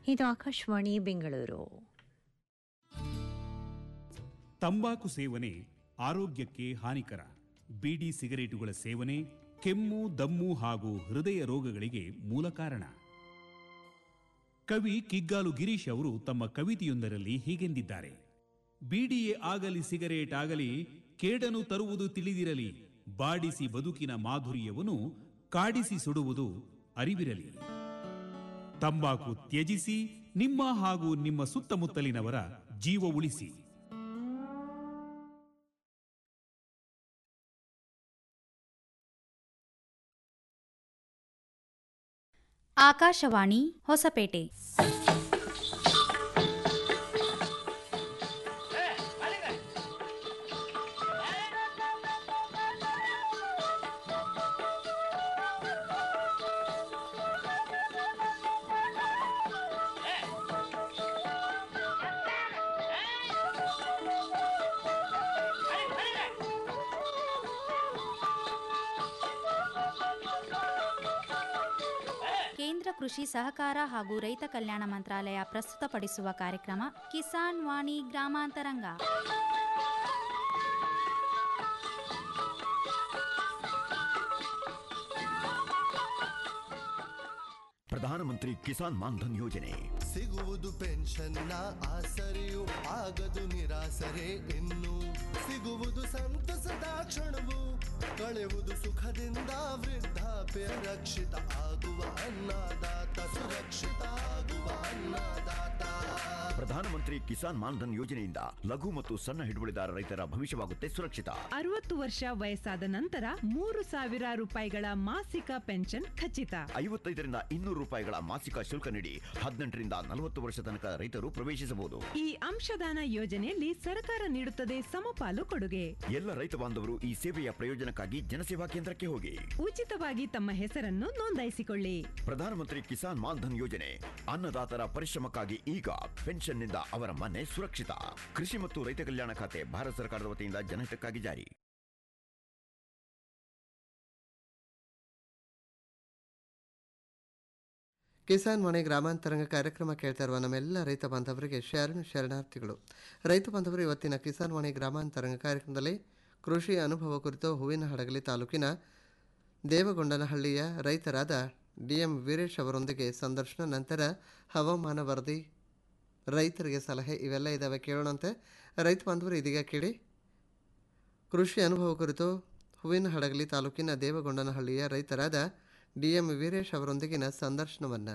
ಇದು ಆಕಾಶವಾಣಿ ಬೆಂಗಳೂರು ತಂಬಾಕು ಸೇವನೆ ಆರೋಗ್ಯಕ್ಕೆ ಹಾನಿಕರ ಬೀಡಿ ಸಿಗರೇಟುಗಳ ಸೇವನೆ ಕೆಮ್ಮು ದಮ್ಮು ಹಾಗೂ ಹೃದಯ ರೋಗಗಳಿಗೆ ಮೂಲ ಕಾರಣ ಕವಿ ಕಿಗ್ಗಾಲು ಗಿರೀಶ್ ಅವರು ತಮ್ಮ ಕವಿತೆಯೊಂದರಲ್ಲಿ ಹೀಗೆಂದಿದ್ದಾರೆ ಬೀಡಿಯೇ ಆಗಲಿ ಸಿಗರೇಟ್ ಆಗಲಿ ಕೇಡನು ತರುವುದು ತಿಳಿದಿರಲಿ ಬಾಡಿಸಿ ಬದುಕಿನ ಮಾಧುರ್ಯವನ್ನು ಕಾಡಿಸಿ ಸುಡುವುದು ಅರಿವಿರಲಿ ತಂಬಾಕು ತ್ಯಜಿಸಿ ನಿಮ್ಮ ಹಾಗೂ ನಿಮ್ಮ ಸುತ್ತಮುತ್ತಲಿನವರ ಜೀವ ಉಳಿಸಿ ಆಕಾಶವಾಣಿ ಹೊಸಪೇಟೆ ಕೇಂದ್ರ ಕೃಷಿ ಸಹಕಾರ ಹಾಗೂ ರೈತ ಕಲ್ಯಾಣ ಮಂತ್ರಾಲಯ ಪ್ರಸ್ತುತಪಡಿಸುವ ಕಾರ್ಯಕ್ರಮ ಕಿಸಾನ್ ವಾಣಿ ಗ್ರಾಮಾಂತರಂಗ ಪ್ರಧಾನಮಂತ್ರಿ ಕಿಸಾನ್ ಮಾನ್ಧನ್ ಯೋಜನೆ ಸಿಗುವುದು ಪೆನ್ಷನ್ನ ಆಸರೆಯು ಆಗದು ನಿರಾಸರೆ ಇನ್ನು ಸಿಗುವುದು ಸಂತಸದ ಕ್ಷಣವು ಕಳೆಯುವುದು ಸುಖದಿಂದ ವೃದ್ಧಾಪ್ಯ ರಕ್ಷಿತ ಆಗುವ ಅನ್ನದಾತ ಸುರಕ್ಷಿತ ಆಗುವ ಅನ್ನದಾತ ಪ್ರಧಾನಮಂತ್ರಿ ಕಿಸಾನ್ ಮಾನ್ಧನ್ ಯೋಜನೆಯಿಂದ ಲಘು ಮತ್ತು ಸಣ್ಣ ಹಿಡುವಳಿದಾರ ರೈತರ ಭವಿಷ್ಯವಾಗುತ್ತೆ ಸುರಕ್ಷಿತ ಅರವತ್ತು ವರ್ಷ ವಯಸ್ಸಾದ ನಂತರ ಮೂರು ಸಾವಿರ ರೂಪಾಯಿಗಳ ಮಾಸಿಕ ಪೆನ್ಷನ್ ಖಚಿತ ಐವತ್ತೈದರಿಂದ ಇನ್ನೂರು ರೂಪಾಯಿಗಳ ಮಾಸಿಕ ಶುಲ್ಕ ನೀಡಿ ಹದಿನೆಂಟರಿಂದ ನಲವತ್ತು ವರ್ಷ ತನಕ ರೈತರು ಪ್ರವೇಶಿಸಬಹುದು ಈ ಅಂಶದಾನ ಯೋಜನೆಯಲ್ಲಿ ಸರ್ಕಾರ ನೀಡುತ್ತದೆ ಸಮಪಾಲು ಕೊಡುಗೆ ಎಲ್ಲ ರೈತ ಬಾಂಧವರು ಈ ಸೇವೆಯ ಪ್ರಯೋಜನಕ್ಕಾಗಿ ಜನಸೇವಾ ಕೇಂದ್ರಕ್ಕೆ ಹೋಗಿ ಉಚಿತವಾಗಿ ತಮ್ಮ ಹೆಸರನ್ನು ನೋಂದಾಯಿಸಿಕೊಳ್ಳಿ ಪ್ರಧಾನಮಂತ್ರಿ ಕಿಸಾನ್ ಮಾನ್ಧನ್ ಯೋಜನೆ ಅನ್ನದಾತರ ಪರಿಶ್ರಮಕ್ಕಾಗಿ ಈಗ ಪೆನ್ಷನ್ನಿಂದ ಅವರ ಮನೆ ಸುರಕ್ಷಿತ ಕೃಷಿ ಮತ್ತು ರೈತ ಕಲ್ಯಾಣ ಖಾತೆ ಭಾರತ ಸರ್ಕಾರದ ವತಿಯಿಂದ ಜನಹಿತಕ್ಕಾಗಿ ಜಾರಿ ಕಿಸಾನ್ ವಾಣಿ ಗ್ರಾಮಾಂತರಂಗ ಕಾರ್ಯಕ್ರಮ ಕೇಳ್ತಾ ಇರುವ ನಮ್ಮೆಲ್ಲ ರೈತ ಬಾಂಧವರಿಗೆ ಶರಣ ಶರಣಾರ್ಥಿಗಳು ರೈತ ಬಾಂಧವರು ಇವತ್ತಿನ ಕಿಸಾನ್ ವಾಣಿ ಗ್ರಾಮಾಂತರಂಗ ಕಾರ್ಯಕ್ರಮದಲ್ಲಿ ಕೃಷಿ ಅನುಭವ ಕುರಿತು ಹೂವಿನ ಹಡಗಲಿ ತಾಲೂಕಿನ ದೇವಗೊಂಡನಹಳ್ಳಿಯ ರೈತರಾದ ಡಿ ಎಂ ವೀರೇಶ್ ಅವರೊಂದಿಗೆ ಸಂದರ್ಶನ ನಂತರ ಹವಾಮಾನ ವರದಿ ರೈತರಿಗೆ ಸಲಹೆ ಇವೆಲ್ಲ ಇದ್ದಾವೆ ಕೇಳೋಣಂತೆ ರೈತ ಬಾಂಧವರು ಇದೀಗ ಕೇಳಿ ಕೃಷಿ ಅನುಭವ ಕುರಿತು ಹೂವಿನ ಹಡಗಲಿ ತಾಲೂಕಿನ ದೇವಗೊಂಡನಹಳ್ಳಿಯ ರೈತರಾದ ಡಿ ಎಂ ವೀರೇಶ್ ಅವರೊಂದಿಗಿನ ಸಂದರ್ಶನವನ್ನು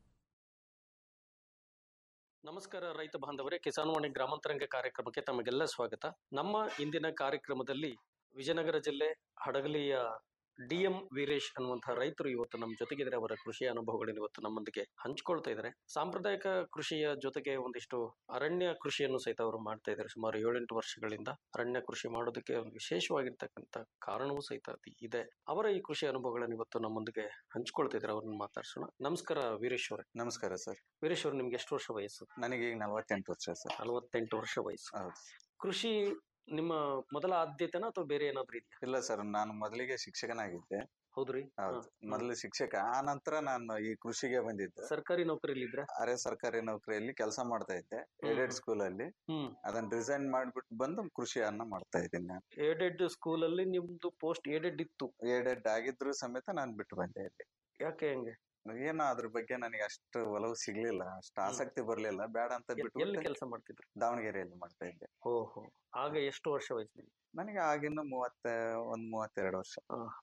ನಮಸ್ಕಾರ ರೈತ ಬಾಂಧವರೇ ಕಿಸಾನ್ವಾಣಿ ಗ್ರಾಮಾಂತರಂಗ ಕಾರ್ಯಕ್ರಮಕ್ಕೆ ತಮಗೆಲ್ಲ ಸ್ವಾಗತ ನಮ್ಮ ಇಂದಿನ ಕಾರ್ಯಕ್ರಮದಲ್ಲಿ ವಿಜಯನಗರ ಜಿಲ್ಲೆ ಹಡಗಲಿಯ ಡಿ ಎಂ ವೀರೇಶ್ ಅನ್ನುವಂತಹ ರೈತರು ಇವತ್ತು ನಮ್ಮ ಜೊತೆಗಿದ್ದಾರೆ ಅವರ ಕೃಷಿ ಅನುಭವಗಳನ್ನು ಇವತ್ತು ನಮ್ಮೊಂದಿಗೆ ಹಂಚಿಕೊಳ್ತಾ ಇದ್ದಾರೆ ಸಾಂಪ್ರದಾಯಿಕ ಕೃಷಿಯ ಜೊತೆಗೆ ಒಂದಿಷ್ಟು ಅರಣ್ಯ ಕೃಷಿಯನ್ನು ಸಹಿತ ಅವರು ಮಾಡ್ತಾ ಇದ್ದಾರೆ ಸುಮಾರು ಏಳೆಂಟು ವರ್ಷಗಳಿಂದ ಅರಣ್ಯ ಕೃಷಿ ಮಾಡೋದಕ್ಕೆ ಒಂದು ವಿಶೇಷವಾಗಿರ್ತಕ್ಕಂಥ ಕಾರಣವೂ ಸಹಿತ ಅತಿ ಇದೆ ಅವರ ಈ ಕೃಷಿ ಅನುಭವಗಳನ್ನು ಇವತ್ತು ನಮ್ಮೊಂದಿಗೆ ಹಂಚ್ಕೊಳ್ತಾ ಇದ್ದಾರೆ ಅವ್ರನ್ನ ಮಾತಾಡ್ಸೋಣ ನಮಸ್ಕಾರ ವೀರೇಶ್ ಅವರೇ ನಮಸ್ಕಾರ ಸರ್ ವೀರೇಶ್ ಅವ್ರು ನಿಮ್ಗೆ ಎಷ್ಟು ವರ್ಷ ವಯಸ್ಸು ನನಗೆ ಈಗ ನಲವತ್ತೆಂಟು ವರ್ಷ ಸರ್ ನಲವತ್ತೆಂಟು ವರ್ಷ ವಯಸ್ಸು ಹೌದು ಕೃಷಿ ನಿಮ್ಮ ಮೊದಲ ಆದ್ಯತೆನಾ ಅಥವಾ ಬೇರೆ ಏನಾದ್ರೂ ಇದೆಯಾ ಇಲ್ಲ ಸರ್ ನಾನು ಮೊದಲಿಗೆ ಶಿಕ್ಷಕನಾಗಿದ್ದೆ ಹೌದ್ರಿ ಹೌದು ಹಾ. ಮೊದಲು ಶಿಕ್ಷಕ ಆ ನಂತರ ನಾನು ಈ ಕೃಷಿಗೆ ಬಂದಿದ್ದೆ ಸರ್ಕಾರಿ ನೌಕರಿಲಿ ಇದ್ರೆ ಅರೆ ಸರ್ಕಾರಿ ನೌಕರಿಯಲ್ಲಿ ಕೆಲಸ ಮಾಡ್ತಾ ಇದ್ದೆ ಏಡೆಡ್ ಸ್ಕೂಲ್ ಅಲ್ಲಿ ಹ್ಮ್ ಅದನ್ನ ರಿಸೈನ್ ಮಾಡ್ಬಿಟ್ಟು ಬಂದು ಕೃಷಿಯನ್ನ ಮಾಡ್ತಾ ಇದ್ದೀನಿ ನಾನು ಏಡೆಡ್ ಸ್ಕೂಲ್ ಅಲ್ಲಿ ನಿಮ್ದು ಪೋಸ್ಟ್ ಏಡೆಡ್ ಇತ್ತು ಏಡೆಡ್ ಆಗಿದ್ರು ಸಮೇತ ನಾನು ಬಿಟ್ಟು ಬಂದೆ ಇಲ್ಲಿ ಯಾಕೆ ಹೆಂಗೆ ಏನೋ ಅದ್ರ ಬಗ್ಗೆ ನನಗೆ ಅಷ್ಟು ಒಲವು ಸಿಗ್ಲಿಲ್ಲ ಅಷ್ಟು ಆಸಕ್ತಿ ಬರ್ಲಿಲ್ಲ ಬೇಡ ಅಂತ ಎಲ್- ಎಲ್ಲಿ ಬಿಟ್ಟು ಕೆಲಸ ಮಾಡ್ತಿದ್ರು ದಾವಣಗೆರೆಯಲ್ಲಿ ಮಾಡ್ತಾ ಇದ್ದೆ ಓಹೋ ಆಗ ಎಷ್ಟು ವರ್ಷ ವಯಸ್ಸು ನನಗೆ ಆಗಿನ್ನು ಮೂವತ್ತ ಒಂದ್ ಮೂವತ್ತೆರಡು ವರ್ಷ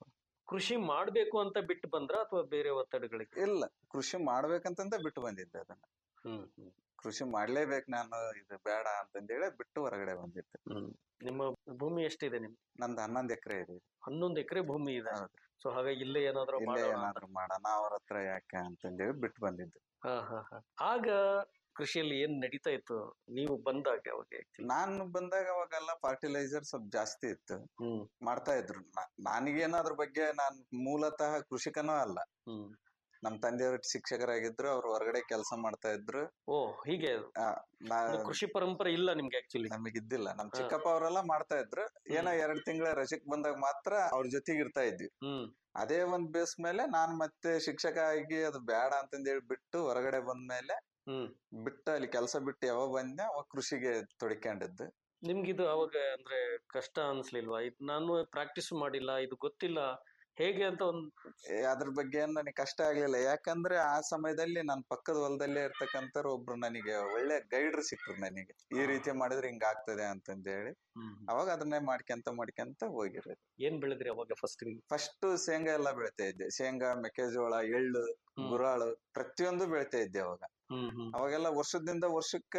ಕೃಷಿ ಮಾಡ್ಬೇಕು ಅಂತ ಬಿಟ್ಟು ಬಂದ್ರ ಅಥವಾ ಬೇರೆ ಒತ್ತಡಗಳಿಗೆ ಇಲ್ಲ ಕೃಷಿ ಮಾಡ್ಬೇಕಂತಂದ ಬಿಟ್ಟು ಬಂದಿದ್ದೆ ಅದನ್ನ ಹ್ಮ್ ಹ್ಮ್ ಕೃಷಿ ಮಾಡ್ಲೇಬೇಕು ನಾನು ಇದು ಬೇಡ ಅಂತಂದೇಳಿ ಬಿಟ್ಟು ಹೊರಗಡೆ ಬಂದಿದ್ದೆ ಹ್ಮ್ ನಿಮ್ಮ ಭೂಮಿ ಎಷ್ಟಿದೆ ನಿಮ್ಗೆ ನಂದು ಹನ್ನೊಂದು ಎಕರೆ ಇದೆ ಹನ್ನೊಂದು ಎಕರೆ ಭೂಮಿ ಇದೆ ಹೌದು. ಸೊ ಹಾಗಾಗಿ ಇಲ್ಲೇ ಏನಾದ್ರು ಇಲ್ಲೇ ಮಾಡೋಣ ಅಂತ. ಏನಾದ್ರು ಮಾಡೋಣ ಅವ್ರ ಹತ್ರ ಯಾಕೆ ಅಂತಂದೇಳಿ ಬಿಟ್ಟು ಬಂದಿದ್ದೆ ಹಾ ಹಾ ಹಾ ಆಗ ಕೃಷಿಯಲ್ಲಿ ಏನ್ ನಡೀತಾ ಇತ್ತು ನೀವು ಬಂದಾಗ ಅವಾಗ actually? ನಾನು ಬಂದಾಗ ಅವಾಗೆಲ್ಲ ಫರ್ಟಿಲೈಸರ್ ಸ್ವಲ್ಪ ಜಾಸ್ತಿ ಇತ್ತು ಹ್ಮ್ ಮಾಡ್ತಾ ಇದ್ರು ನಾ- ನನಗೇನು ಅದ್ರ ಬಗ್ಗೆ ನಾನು ಮೂಲತಃ ಕೃಷಿಕನೂ ಅಲ್ಲ ಹ್ಮ್ ನಮ್ ತಂದೆಯವರು ಶಿಕ್ಷಕರಾಗಿದ್ರು ಅವ್ರು ಹೊರಗಡೆ ಕೆಲಸ ಮಾಡ್ತಾ ಇದ್ರು ಓ ಹೀಗೆ ಅದು. ಆ, ನಾ- ಅಂದ್ರೆ ಕೃಷಿ ಪರಂಪರೆ ಇಲ್ಲ ನಿಮ್ಗೆ ಆಕ್ಚುಲಿ ನಮಗಿದ್ದಿಲ್ಲ ನಮ್ ಹಾ. ಚಿಕ್ಕಪ್ಪ ಅವರೆಲ್ಲ ಮಾಡ್ತಾ ಇದ್ರು ಏನೋ ಎರಡ್ ತಿಂಗಳ ರಜಕ್ ಬಂದಾಗ ಮಾತ್ರ ಅವ್ರ ಜೊತೆಗೆ ಇರ್ತಾ ಇದ್ವಿ ಹ್ಮ್ ಅದೇ ಒಂದ್ ಬೇಸ್ ಮೇಲೆ ನಾನ್ ಮತ್ತೆ ಶಿಕ್ಷಕ ಆಗಿ ಅದು ಬೇಡ ಅಂತಂದೇಳಿ ಬಿಟ್ಟು ಹೊರಗಡೆ ಬಂದ್ಮೇಲೆ ಹ್ಮ್ ಬಿಟ್ಟು ಅಲ್ಲಿ ಕೆಲಸ ಬಿಟ್ಟು ಯಾವಾಗ ಬಂದೆ ಅವಾಗ ಕೃಷಿಗೆ ತೊಡ್ಕೊಂಡಿದ್ದು ನಿಮ್ಗಿದು ಅವಾಗ ಅಂದ್ರೆ ಕಷ್ಟ ಅನ್ಸ್ಲಿಲ್ವಾ ಇದು ನಾನು ಪ್ರಾಕ್ಟೀಸ್ ಮಾಡಿಲ್ಲ ಇದು ಗೊತ್ತಿಲ್ಲ ಹೇಗೆ ಅಂತ ಒಂದ್ ಏ, ಅದ್ರ ಬಗ್ಗೆ ಏನ್ ನನಗೆ ಕಷ್ಟ ಆಗ್ಲಿಲ್ಲ ಯಾಕಂದ್ರೆ ಆ ಸಮಯದಲ್ಲಿ ನನ್ನ ಪಕ್ಕದ ಹೊಲದಲ್ಲೇ ಇರ್ತಕ್ಕಂಥವ್ರು ಒಬ್ರು ನನಗೆ ಒಳ್ಳೆ ಗೈಡ್ರ್ ಸಿಕ್ರು ನನಗೆ ಈ ರೀತಿ ಮಾಡಿದ್ರೆ ಹಿಂಗ ಆಗ್ತದೆ ಅಂತಂದ ಹೇಳಿ ಅವಾಗ ಅದನ್ನೇ ಮಾಡ್ಕೊಂತ ಮಾಡ್ಕೊಂತ ಹೋಗಿರೋದು ಏನ್ ಬೆಳೆದ್ರಿ ಅವಾಗ ಫಸ್ಟ್ ಫಸ್ಟ್ ಶೇಂಗಾ ಎಲ್ಲ ಬೆಳಿತಾ ಇದ್ದೆ ಶೇಂಗಾ ಮೆಕ್ಕೆಜೋಳ ಎಳ್ಳು ಹ್ಮ್. ಗುರಾಳು ಪ್ರತಿಯೊಂದು ಬೆಳಿತಾ ಇದ್ದೆ ಅವಾಗ ಹ್ಮ್ ಹ್ಮ್ ಅವಾಗೆಲ್ಲ ವರ್ಷದಿಂದ ವರ್ಷಕ್ಕ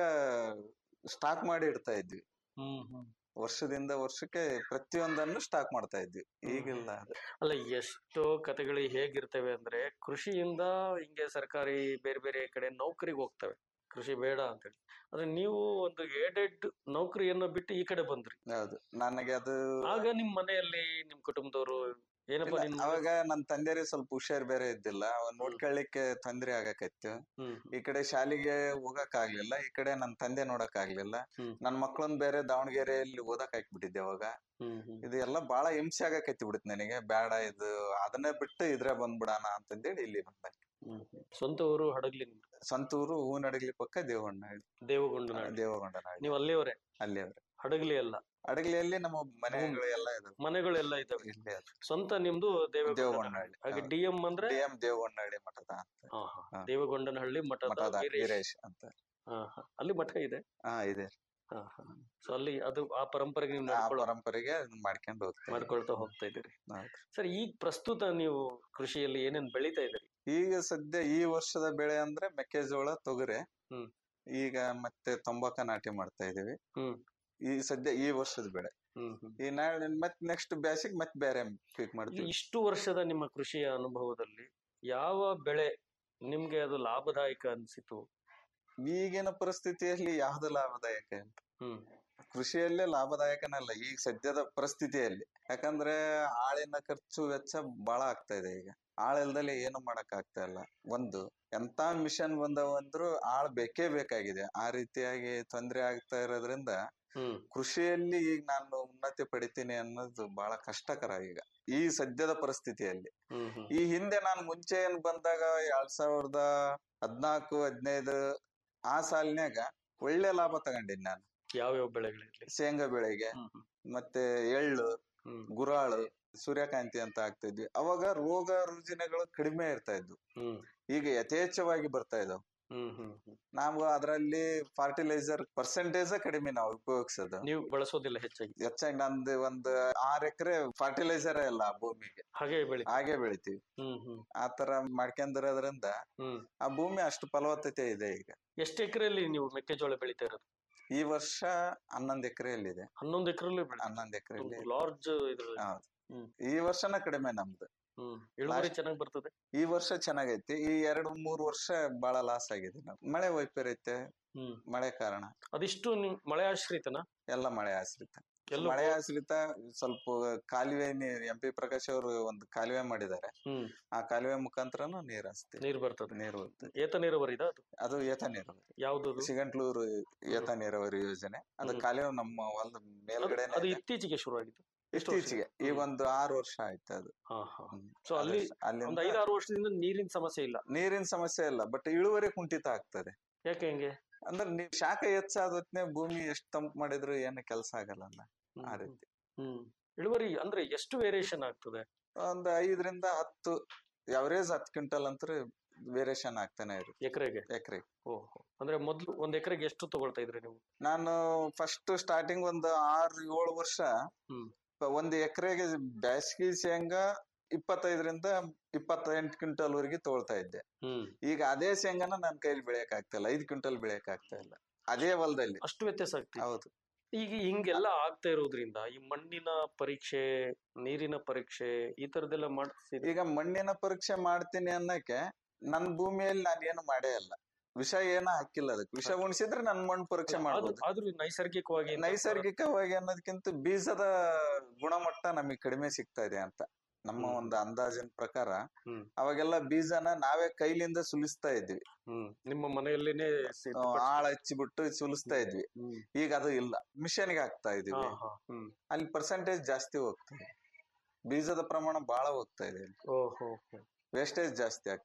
ಸ್ಟಾಕ್ ಮಾಡಿ ಇಡ್ತಾ ಇದ್ವಿ ಹ್ಮ್ ಹ್ಮ್ ವರ್ಷದಿಂದ ವರ್ಷಕ್ಕೆ ಪ್ರತಿಯೊಂದನ್ನು ಸ್ಟಾಕ್ ಮಾಡ್ತಾ ಇದ್ವಿ ಈಗಿಲ್ಲ ಅದು ಅಲ್ಲ ಎಷ್ಟೋ ಕತೆಗಳು ಹೇಗಿರ್ತವೆ ಅಂದ್ರೆ ಕೃಷಿಯಿಂದ ಹಿಂಗೆ ಸರ್ಕಾರಿ ಬೇರೆ ಬೇರೆ ಕಡೆ ನೌಕರಿಗೆ ಹೋಗ್ತವೆ ಕೃಷಿ ಬೇಡ ಅಂತೇಳಿ ಆದ್ರೆ ನೀವು ಒಂದು ಏಡೆಡ್ ನೌಕರಿಯನ್ನ ಬಿಟ್ಟು ಈ ಕಡೆ ಬಂದ್ರಿ ಹೌದು ನನಗೆ ಅದು ಆಗ ನಿಮ್ ಮನೆಯಲ್ಲಿ ನಿಮ್ ಕುಟುಂಬದವರು ಏನಪ್ಪ ಇಲ್ಲ, ನಿನ್ ಅವಾಗ ನನ್ ತಂದೆಯರಿಗೆ ಸ್ವಲ್ಪ ಹುಷಾರ್ ಬೇರೆ ಇದ್ದಿಲ್ಲ ಅವ್ ನೋಡ್ಕೊಳ್ಳಿಕ್ಕೆ ತೊಂದ್ರೆ ಆಗಕೈತು ಹ್ಮ್ ಈ ಕಡೆ ಶಾಲೆಗೆ ಹೋಗಕ್ ಆಗ್ಲಿಲ್ಲ ಈ ಕಡೆ ನನ್ ತಂದೆ ನೋಡಕ್ ಆಗ್ಲಿಲ್ಲ ಹ್ಮ್. ನನ್ ಮಕ್ಳನ್ ಬೇರೆ ದಾವಣಗೆರೆಯಲ್ಲಿ ಓದಕ್ ಹಾಕ್ಬಿಟ್ಟಿದ್ದೆ ಅವಾಗ ಹ್ಮ್ ಹ್ಮ್ ಇದು ಎಲ್ಲ ಬಾಳ ಹಿಂಸೆ ಆಗಕೈತಿ ಬಿಡುತ್ತೆ ನನಗೆ ಬೇಡ ಇದು ಅದನ್ನೇ ಬಿಟ್ಟು ಇದ್ರೆ ಬಂದ್ಬಿಡಾನ ಅಂತಂದೇಳಿ ಇಲ್ಲಿ ಬಂದೆ ಹ್ಮ್ ಹ್ಮ್. ಸ್ವಂತ ಊರು ಹಡಗ್ಲಿ ನಿಮ್ದು ಸ್ವಂತ ಊರು ಹೂನಡಗಲಿ ಪಕ್ಕ ದೇವಣ್ಣಹಳ್ಳಿ ದೇವಗೊಂಡನಹಳ್ಳಿ ದೇವಗೊಂಡನಹಳ್ಳಿ ನೀವು ಅಲ್ಲಿಯವರೇ ಅಲ್ಲಿ ಅವ್ರೆ ಹಡಗ್ಲಿ ಅಲ್ಲ ಅಡಗಲಿಯಲ್ಲಿ ನಮ್ಮ ಮನೆಗಳು ಎಲ್ಲ ಇದಾವೆ ಮನೆಗಳೆಲ್ಲ ಇದಾವೆ ಇಲ್ಲೇ ಅದು. ಸ್ವಂತ ನಿಮ್ದು ದೇವಗೊಂಡನಹಳ್ಳಿ ದೇವಗೊಂಡನಹಳ್ಳಿ ಹಾಗೆ ಹೌದು. ಡಿ ಎಂ ಅಂದ್ರೆ ಡಿ ಎಂ ದೇವಗೊಂಡನಹಳ್ಳಿ ಮಠದ ಅಂತ ಹಾ, ಹಾ. ಹಾ. ದೇವಗೊಂಡನಹಳ್ಳಿ ಮಠದ ಮಠದ ವೀರೇಶ್. ವೀರೇಶ್ ಅಂತ ಹಾ, ಹಾ. ಅಲ್ಲಿ ಮಠ ಇದೆ ಹಾ ಇದೆ ಸೊ ಅಲ್ಲಿ ಅದು ಆ ಪರಂಪರೆಗೆ ನೀವು ಆ ನಡ್ಕೊಳ್ಳೋ ಪರಂಪರೆಗೆ ಅದನ್ನ ಮಾಡ್ಕೊಂಡು ಹೋಗ್ತಾ ಮಾಡ್ಕೊಳ್ತಾ ಹೋಗ್ತಾ ಇದ್ದೀರಿ ಹೌದು. ಸರ್ ಈಗ ಪ್ರಸ್ತುತ ನೀವು ಕೃಷಿಯಲ್ಲಿ ಏನೇನ್ ಬೆಳಿತಾ ಇದ್ದೀರಿ ಈಗ ಸದ್ಯ ಈ ವರ್ಷದ ಬೆಳೆ ಅಂದ್ರೆ ಮೆಕ್ಕೆಜೋಳ ತೊಗರೆ ಹ್ಮ್. ಈಗ ಮತ್ತೆ ತಂಬಾಕ ನಾಟಿ ಮಾಡ್ತಾ ಇದೀವಿ ಹ್ಮ್. ಈ ಸದ್ಯ ಈ ವರ್ಷದ ಬೆಳೆ ಹ್ಮ್ ಹ್ಮ್. ಈ ನಾಳೆ ಮತ್ ನೆಕ್ಸ್ಟ್ ಬ್ಯಾಸಿಗ್ ಮತ್ತೆ ಬೇರೆ ಪೀಕ್ ಈ ಮಾಡ್ತೀವಿ ಇಷ್ಟು ವರ್ಷದ ನಿಮ್ಮ ಕೃಷಿಯ ಅನುಭವದಲ್ಲಿ ಯಾವ ಬೆಳೆ ನಿಮ್ಗೆ ಅದು ಲಾಭದಾಯಕ ಅನ್ಸಿತು ಈಗಿನ ಪರಿಸ್ಥಿತಿಯಲ್ಲಿ ಯಾವ್ದು ಲಾಭದಾಯಕ ಇಲ್ಲ. ಹ್ಮ್ ಕೃಷಿಯಲ್ಲೇ ಲಾಭದಾಯಕನಲ್ಲ ಈಗ ಸದ್ಯದ ಪರಿಸ್ಥಿತಿಯಲ್ಲಿ ಯಾಕಂದ್ರೆ ಆಳಿನ ಖರ್ಚು ವೆಚ್ಚ ಬಹಳ ಆಗ್ತಾ ಇದೆ ಈಗ ಆಳಿಲ್ದಲ್ಲಿ ಏನು ಮಾಡಕ್ ಆಗ್ತಾ ಇಲ್ಲ ಒಂದು ಎಂತ ಮಿಷನ್ ಬಂದವಂದ್ರು ಆಳ್ ಬೇಕೇ ಬೇಕಾಗಿದೆ ಆ ರೀತಿಯಾಗಿ ತೊಂದರೆ ಆಗ್ತಾ ಇರೋದ್ರಿಂದ ಹ್ಮ್ ಕೃಷಿಯಲ್ಲಿ ಈಗ ನಾನು ಉನ್ನತಿ ಪಡಿತೀನಿ ಅನ್ನೋದು ಬಹಳ ಕಷ್ಟಕರ ಈಗ ಈ ಸದ್ಯದ ಪರಿಸ್ಥಿತಿಯಲ್ಲಿ ಹ್ಮ್ ಹ್ಮ್ ಈ ಹಿಂದೆ ನಾನು ಮುಂಚೆ ಏನ್ ಬಂದಾಗ ಎರಡ್ ಸಾವಿರದ ಹದ್ನಾಲ್ಕು ಹದಿನೈದು ಆ ಸಾಲಿನ್ಯಾಗ ಒಳ್ಳೆ ಲಾಭ ತಗೊಂಡಿನಿ ನಾನು ಯಾವ್ಯಾವ ಬೆಳೆಗಳಿರ್ಲಿ ಶೇಂಗಾ ಬೆಳೆಗೆ ಹ್ಮ್ ಹ್ಮ್. ಮತ್ತೆ ಎಳ್ಳು ಹ್ಮ್ ಗುರಾಳು ಸೂರ್ಯಕಾಂತಿ ಅಂತ ಆಗ್ತಿದ್ವಿ ಅವಾಗ ರೋಗ ರುಜಿನಗಳು ಕಡಿಮೆ ಇರ್ತಾ ಇದ್ವು ಹ್ಮ್ ಈಗ ಯಥೇಚ್ಛವಾಗಿ ಬರ್ತಾ ಇದಾವ್ ಹ್ಮ್ ಹ್ಮ್ ಹ್ಮ್. ನಾವು ಅದರಲ್ಲಿ ಫರ್ಟಿಲೈಸರ್ ಪರ್ಸೆಂಟೇಜ್ ಕಡಿಮೆ ನಾವು ಉಪಯೋಗಿಸೋದು ನೀವು ಬಳಸೋದಿಲ್ಲ ಹೆಚ್ಚಾಗಿ ಹೆಚ್ಚಾಗಿ ನಂದು ಒಂದು ಆರ್ ಎಕರೆ ಫರ್ಟಿಲೈಸರ್ ಇಲ್ಲ ಆ ಭೂಮಿಗೆ ಹಾಗೆ ಬೆಳಿ ಹಾಗೆ ಬೆಳಿತೀವಿ ಹ್ಮ್ ಹ್ಮ್ ಆ ತರ ಮಾಡ್ಕೊಂಡಿರೋದ್ರಿಂದ ಹ್ಮ್ ಆ ಭೂಮಿ ಅಷ್ಟು ಫಲವತ್ತತೆ ಇದೆ ಈಗ ಎಷ್ಟು ಎಕರೆಯಲ್ಲಿ ನೀವು ಮೆಕ್ಕೆಜೋಳ ಬೆಳಿತಾ ಇರೋದು ಈ ವರ್ಷ ಹನ್ನೊಂದು ಎಕರೆಯಲ್ಲಿದೆ ಹನ್ನೊಂದು ಎಕರೆಲ್ಲಿ ಬೆಳಿ ಹನ್ನೊಂದು ಎಕರೆಯಲ್ಲಿ ಲಾರ್ಜ್ ಇದ್ರ ಹೌದು ಹ್ಮ್. ಈ ವರ್ಷನ ಕಡಿಮೆ ನಮ್ದು ಹ್ಮ್ ಇಳುವರಿ Last- ಚೆನ್ನಾಗಿ ಬರ್ತದೆ ಈ ವರ್ಷ ಚೆನ್ನಾಗೈತಿ ಈ ಎರಡು ಮೂರು ವರ್ಷ ಬಹಳ ಲಾಸ್ ಆಗಿದೆ ನಾವು ಮಳೆ ವೈಪರೀತ್ಯ ಹ್ಮ್ ಮಳೆ ಕಾರಣ ಅದಿಷ್ಟು ನಿಮ್ ಮಳೆ ಆಶ್ರಿತನ ಎಲ್ಲ ಮಳೆ ಆಶ್ರಿತ ಎಲ್ಲೋ ಮಳೆ ಆಶ್ರಿತ ಸ್ವಲ್ಪ ಕಾಲುವೆ ನೀರ್ ಎಂ ಪಿ ಪ್ರಕಾಶ್ ಅವರು ಒಂದು ಕಾಲುವೆ ಮಾಡಿದ್ದಾರೆ ಹ್ಮ್ ಆ ಕಾಲುವೆ ಮುಖಾಂತರನು ನೀರ್ ಹರಿಸ್ತೀವಿ ನೀರ್ ಬರ್ತದೆ ನೀರು ಬರುತ್ತೆ. ಏತ ನೀರಾವರಿದ ಅದು ಅದು ಏತ ನೀರಾವರಿ ಯಾವ್ದು ಸಿಗಂಟ್ಲೂರು ಏತ ನೀರಾವರಿ ಯೋಜನೆ ಅದು ಹ್ಮ್. ಕಾಲುವೆ ನಮ್ಮ ಹೊಲದ ಮೇಲ್ಗಡೆ ಅದು ಇತ್ತೀಚೆಗೆ ಶುರು ಆಗಿತ್ತು ಎಷ್ಟು ವರ್ಷ? ಇತ್ತೀಚೆಗೆ ಈ ಹ್ಮ್. ಒಂದು ಆರು ವರ್ಷ ಆಯ್ತು ಅದು ಹಾ ಹಾ ಹ್ಮ್. ಸೊ ಅಲ್ಲಿ ಅದಷ್ಟು- ಅಲ್ಲಿಂದ ಒಂದ್ ಐದಾರು ವರ್ಷದಿಂದ ನೀರಿನ ಸಮಸ್ಯೆ ಇಲ್ಲ ನೀರಿನ ಸಮಸ್ಯೆ ಇಲ್ಲ ಬಟ್ ಇಳುವರಿ ಕುಂಠಿತ ಆಗ್ತದೆ ಯಾಕೆ ಹೆಂಗೆ ಅಂದ್ರೆ ನೀವ್ ಶಾಖ ಹೆಚ್ಚಾದ ಹೊತ್ನ್ಯಾಗ ಭೂಮಿ ಎಷ್ಟು ತಂಪು ಮಾಡಿದ್ರು ಏನು ಕೆಲಸ ಆಗಲ್ಲ ಅಲ್ಲ ಹ್ಮ್, ಆ ಹ್ಮ್. ರೀತಿ ಹ್ಮ್ ಇಳುವರಿ ಅಂದ್ರೆ ಎಷ್ಟು ವೇರಿಯೇಷನ್ ಆಗ್ತದೆ ಒಂದು ಐದರಿಂದ ಹತ್ತು ಅವರೇಜ್ ಹತ್ತು ಕ್ವಿಂಟಲ್ ಅಂತೂ ವೇರಿಯೇಷನ್ ಆಗ್ತಾನೆ ಇರುತ್ತೆ ಎಕರೆಗೆ ಎಕರೆ ಓಹೋ ಅಂದ್ರೆ ಮೊದ್ಲು ಒಂದ್ ಎಕರೆಗೆ ಎಷ್ಟು ತಗೊಳ್ತಾ ಇದ್ರಿ ನೀವು ನಾನು ಫಸ್ಟ್ ಸ್ಟಾರ್ಟಿಂಗ್ ಒಂದು ಆರು ಏಳು ವರ್ಷ ಹ್ಮ್. ಒಂದು ಎಕರೆಗೆ ಬ್ಯಾಸಗಿ ಶೇಂಗಾ ಇಪ್ಪತ್ತೈದರಿಂದ ಇಪ್ಪತ್ತೆಂಟು ಕ್ವಿಂಟಲ್ ವರೆಗೆ ತಗೊಳ್ತಾ ಇದ್ದೆ ಹ್ಮ್ ಈಗ ಅದೇ ಶೇಂಗಾನ ನನ್ನ ಕೈಲಿ ಬೆಳೆಯಕ್ ಆಗ್ತಾ ಇಲ್ಲ ಐದು ಕ್ವಿಂಟಲ್ ಬೆಳೆಯಕ್ ಆಗ್ತಾ ಇಲ್ಲ ಅದೇ ಹೊಲದಲ್ಲಿ ಅಷ್ಟು ವ್ಯತ್ಯಾಸ ಆಗ್ತದೆ ಹೌದು ಈಗ ಹಿಂಗೆಲ್ಲ ಆಗ್ತಾ ಇರೋದ್ರಿಂದ ಈ ಮಣ್ಣಿನ ಪರೀಕ್ಷೆ ನೀರಿನ ಪರೀಕ್ಷೆ ಈ ತರದೆಲ್ಲ ಮಾಡಿಸಿ ಈಗ ಮಣ್ಣಿನ ಪರೀಕ್ಷೆ ಮಾಡ್ತೀನಿ ಅನ್ನಕ್ಕೆ ನನ್ನ ಭೂಮಿಯಲ್ಲಿ ನಾನು ಏನು ಮಾಡೇ ಇಲ್ಲ ವಿಷ ಏನೂ ಹಾಕಿಲ್ಲ ಅದಕ್ಕೆ ವಿಷ ಉಣಿಸಿದ್ರೆ ನನ್ ಮಣ್ಣು ಪರೀಕ್ಷೆ ಮಾಡ್ಬೋದು ಆದ್ರೂ ನೈಸರ್ಗಿಕವಾಗಿ ಅಂತ ನೈಸರ್ಗಿಕವಾಗಿ ಅನ್ನೋದಕ್ಕಿಂತ ಬೀಜದ ಗುಣಮಟ್ಟ ನಮಗೆ ಕಡಿಮೆ ಸಿಗ್ತಾ ಇದೆ ಅಂತ ನಮ್ಮ ಹ್ಮ್. ಒಂದು ಅಂದಾಜಿನ ಪ್ರಕಾರ ಹ್ಮ್. ಅವಾಗೆಲ್ಲ ಬೀಜನ ನಾವೇ ಕೈಲಿಂದ ಸುಲಿಸ್ತಾ ಇದ್ವಿ ಹ್ಮ್ ನಿಮ್ಮ ಮನೆಯಲ್ಲೇನೆ ಸಿದ್ಧಪಡಿಸಿ- ಆಳ ಹಚ್ಚಿಬಿಟ್ಟು ಸುಲಿಸ್ತಾ ಇದ್ವಿ ಹ್ಮ್. ಈಗ ಅದು ಇಲ್ಲ ಮಿಷನ್ಗೆ ಹಾಕ್ತಾ ಹಾ, ಇದೀವಿ ಹಾ, ಹ್ಮ್. ಅಲ್ಲಿ ಪರ್ಸೆಂಟೇಜ್ ಜಾಸ್ತಿ ಹೋಗ್ತದೆ ಬೀಜದ ಪ್ರಮಾಣ ಬಹಳ ಹೋಗ್ತಾ ಇದೆ ಓಹೋ ಹೋ. ವೇಸ್ಟೇಜ್ ಜಾಸ್ತಿ ಆಗ್ತಾ ಇದೆ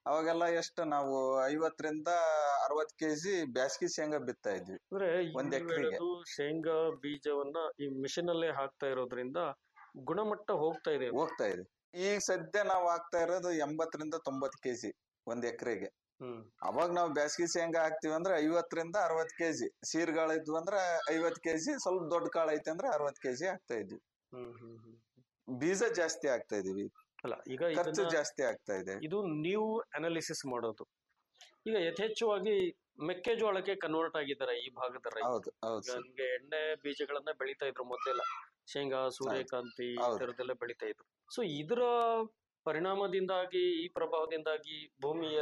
ಅವಾಗೆಲ್ಲ ಎಷ್ಟು ನಾವು ಐವತ್ತರಿಂದ ಅರವತ್ ಕೆಜಿ ಬ್ಯಾಸ್ಗಿ ಶೇಂಗಾ ಬಿತ್ತಾ ಇದ್ವಿ ಅಂದ್ರೆ ಒಂದ್ ನೀವು ಎಕ್ರೆಗೆ. ಹೇಳೋದು ಶೇಂಗಾ ಬೀಜವನ್ನ ಈ ಮಿಷಿನ್ ಅಲ್ಲೇ ಹಾಕ್ತಾ ಇರೋದ್ರಿಂದ ಗುಣಮಟ್ಟ ಹೋಗ್ತಾ ಇದೆ ಹೋಗ್ತಾ ಇದೆ ಈಗ ಸದ್ಯ ನಾವು ಹಾಕ್ತಾ ಇರೋದು ಎಂಬತ್ತರಿಂದ ತೊಂಬತ್ ಕೆಜಿ ಒಂದ್ ಎಕರೆಗೆ ಹ್ಮ್ ಅವಾಗ ನಾವು ಬ್ಯಾಸ್ಗಿ ಶೇಂಗಾ ಹಾಕ್ತಿವಿ ಅಂದ್ರೆ ಐವತ್ತರಿಂದ ಅರವತ್ ಕೆಜಿ ಸೀರ್ಗಾಳ ಇದ್ವು ಅಂದ್ರೆ ಐವತ್ ಕೆಜಿ ಸ್ವಲ್ಪ ದೊಡ್ಡ ಕಾಳು ಐತೆ ಅಂದ್ರೆ ಅರವತ್ ಕೆಜಿ ಹಾಕ್ತಾ ಇದ್ವಿ ಹ್ಮ್ ಹ್ಮ್ ಹ್ಮ್ ಬೀಜ ಜಾಸ್ತಿ ಆಗ್ತಾ ಇದೀವಿ ಅಲ್ಲ ಈಗ ಖರ್ಚು ಇದನ್ನ- ಜಾಸ್ತಿ ಆಗ್ತಾ ಇದೆ ಇದು ನೀವು ಅನಾಲಿಸಿಸ್ ಮಾಡೋದು ಈಗ ಯಥೇಚ್ಛವಾಗಿ ಮೆಕ್ಕೆಜೋಳಕ್ಕೆ ಕನ್ವರ್ಟ್ ಆಗಿದ್ದಾರೆ ಈ ಭಾಗದ ರೈತರು ಹೌದು ಹೌದು ಈಗ ಸರ್ ನಿಮ್ಗೆ ಎಣ್ಣೆ ಬೀಜಗಳನ್ನ ಬೆಳಿತಾ ಇದ್ರು ಮೊದಲೆಲ್ಲ ಶೇಂಗಾ ಸೂರ್ಯಕಾಂತಿ ಈ ಹೌದು. ತರದೆಲ್ಲ ಬೆಳಿತಾ ಇದ್ರು ಸೊ ಇದರ ಪರಿಣಾಮದಿಂದಾಗಿ ಈ ಪ್ರಭಾವದಿಂದಾಗಿ ಭೂಮಿಯ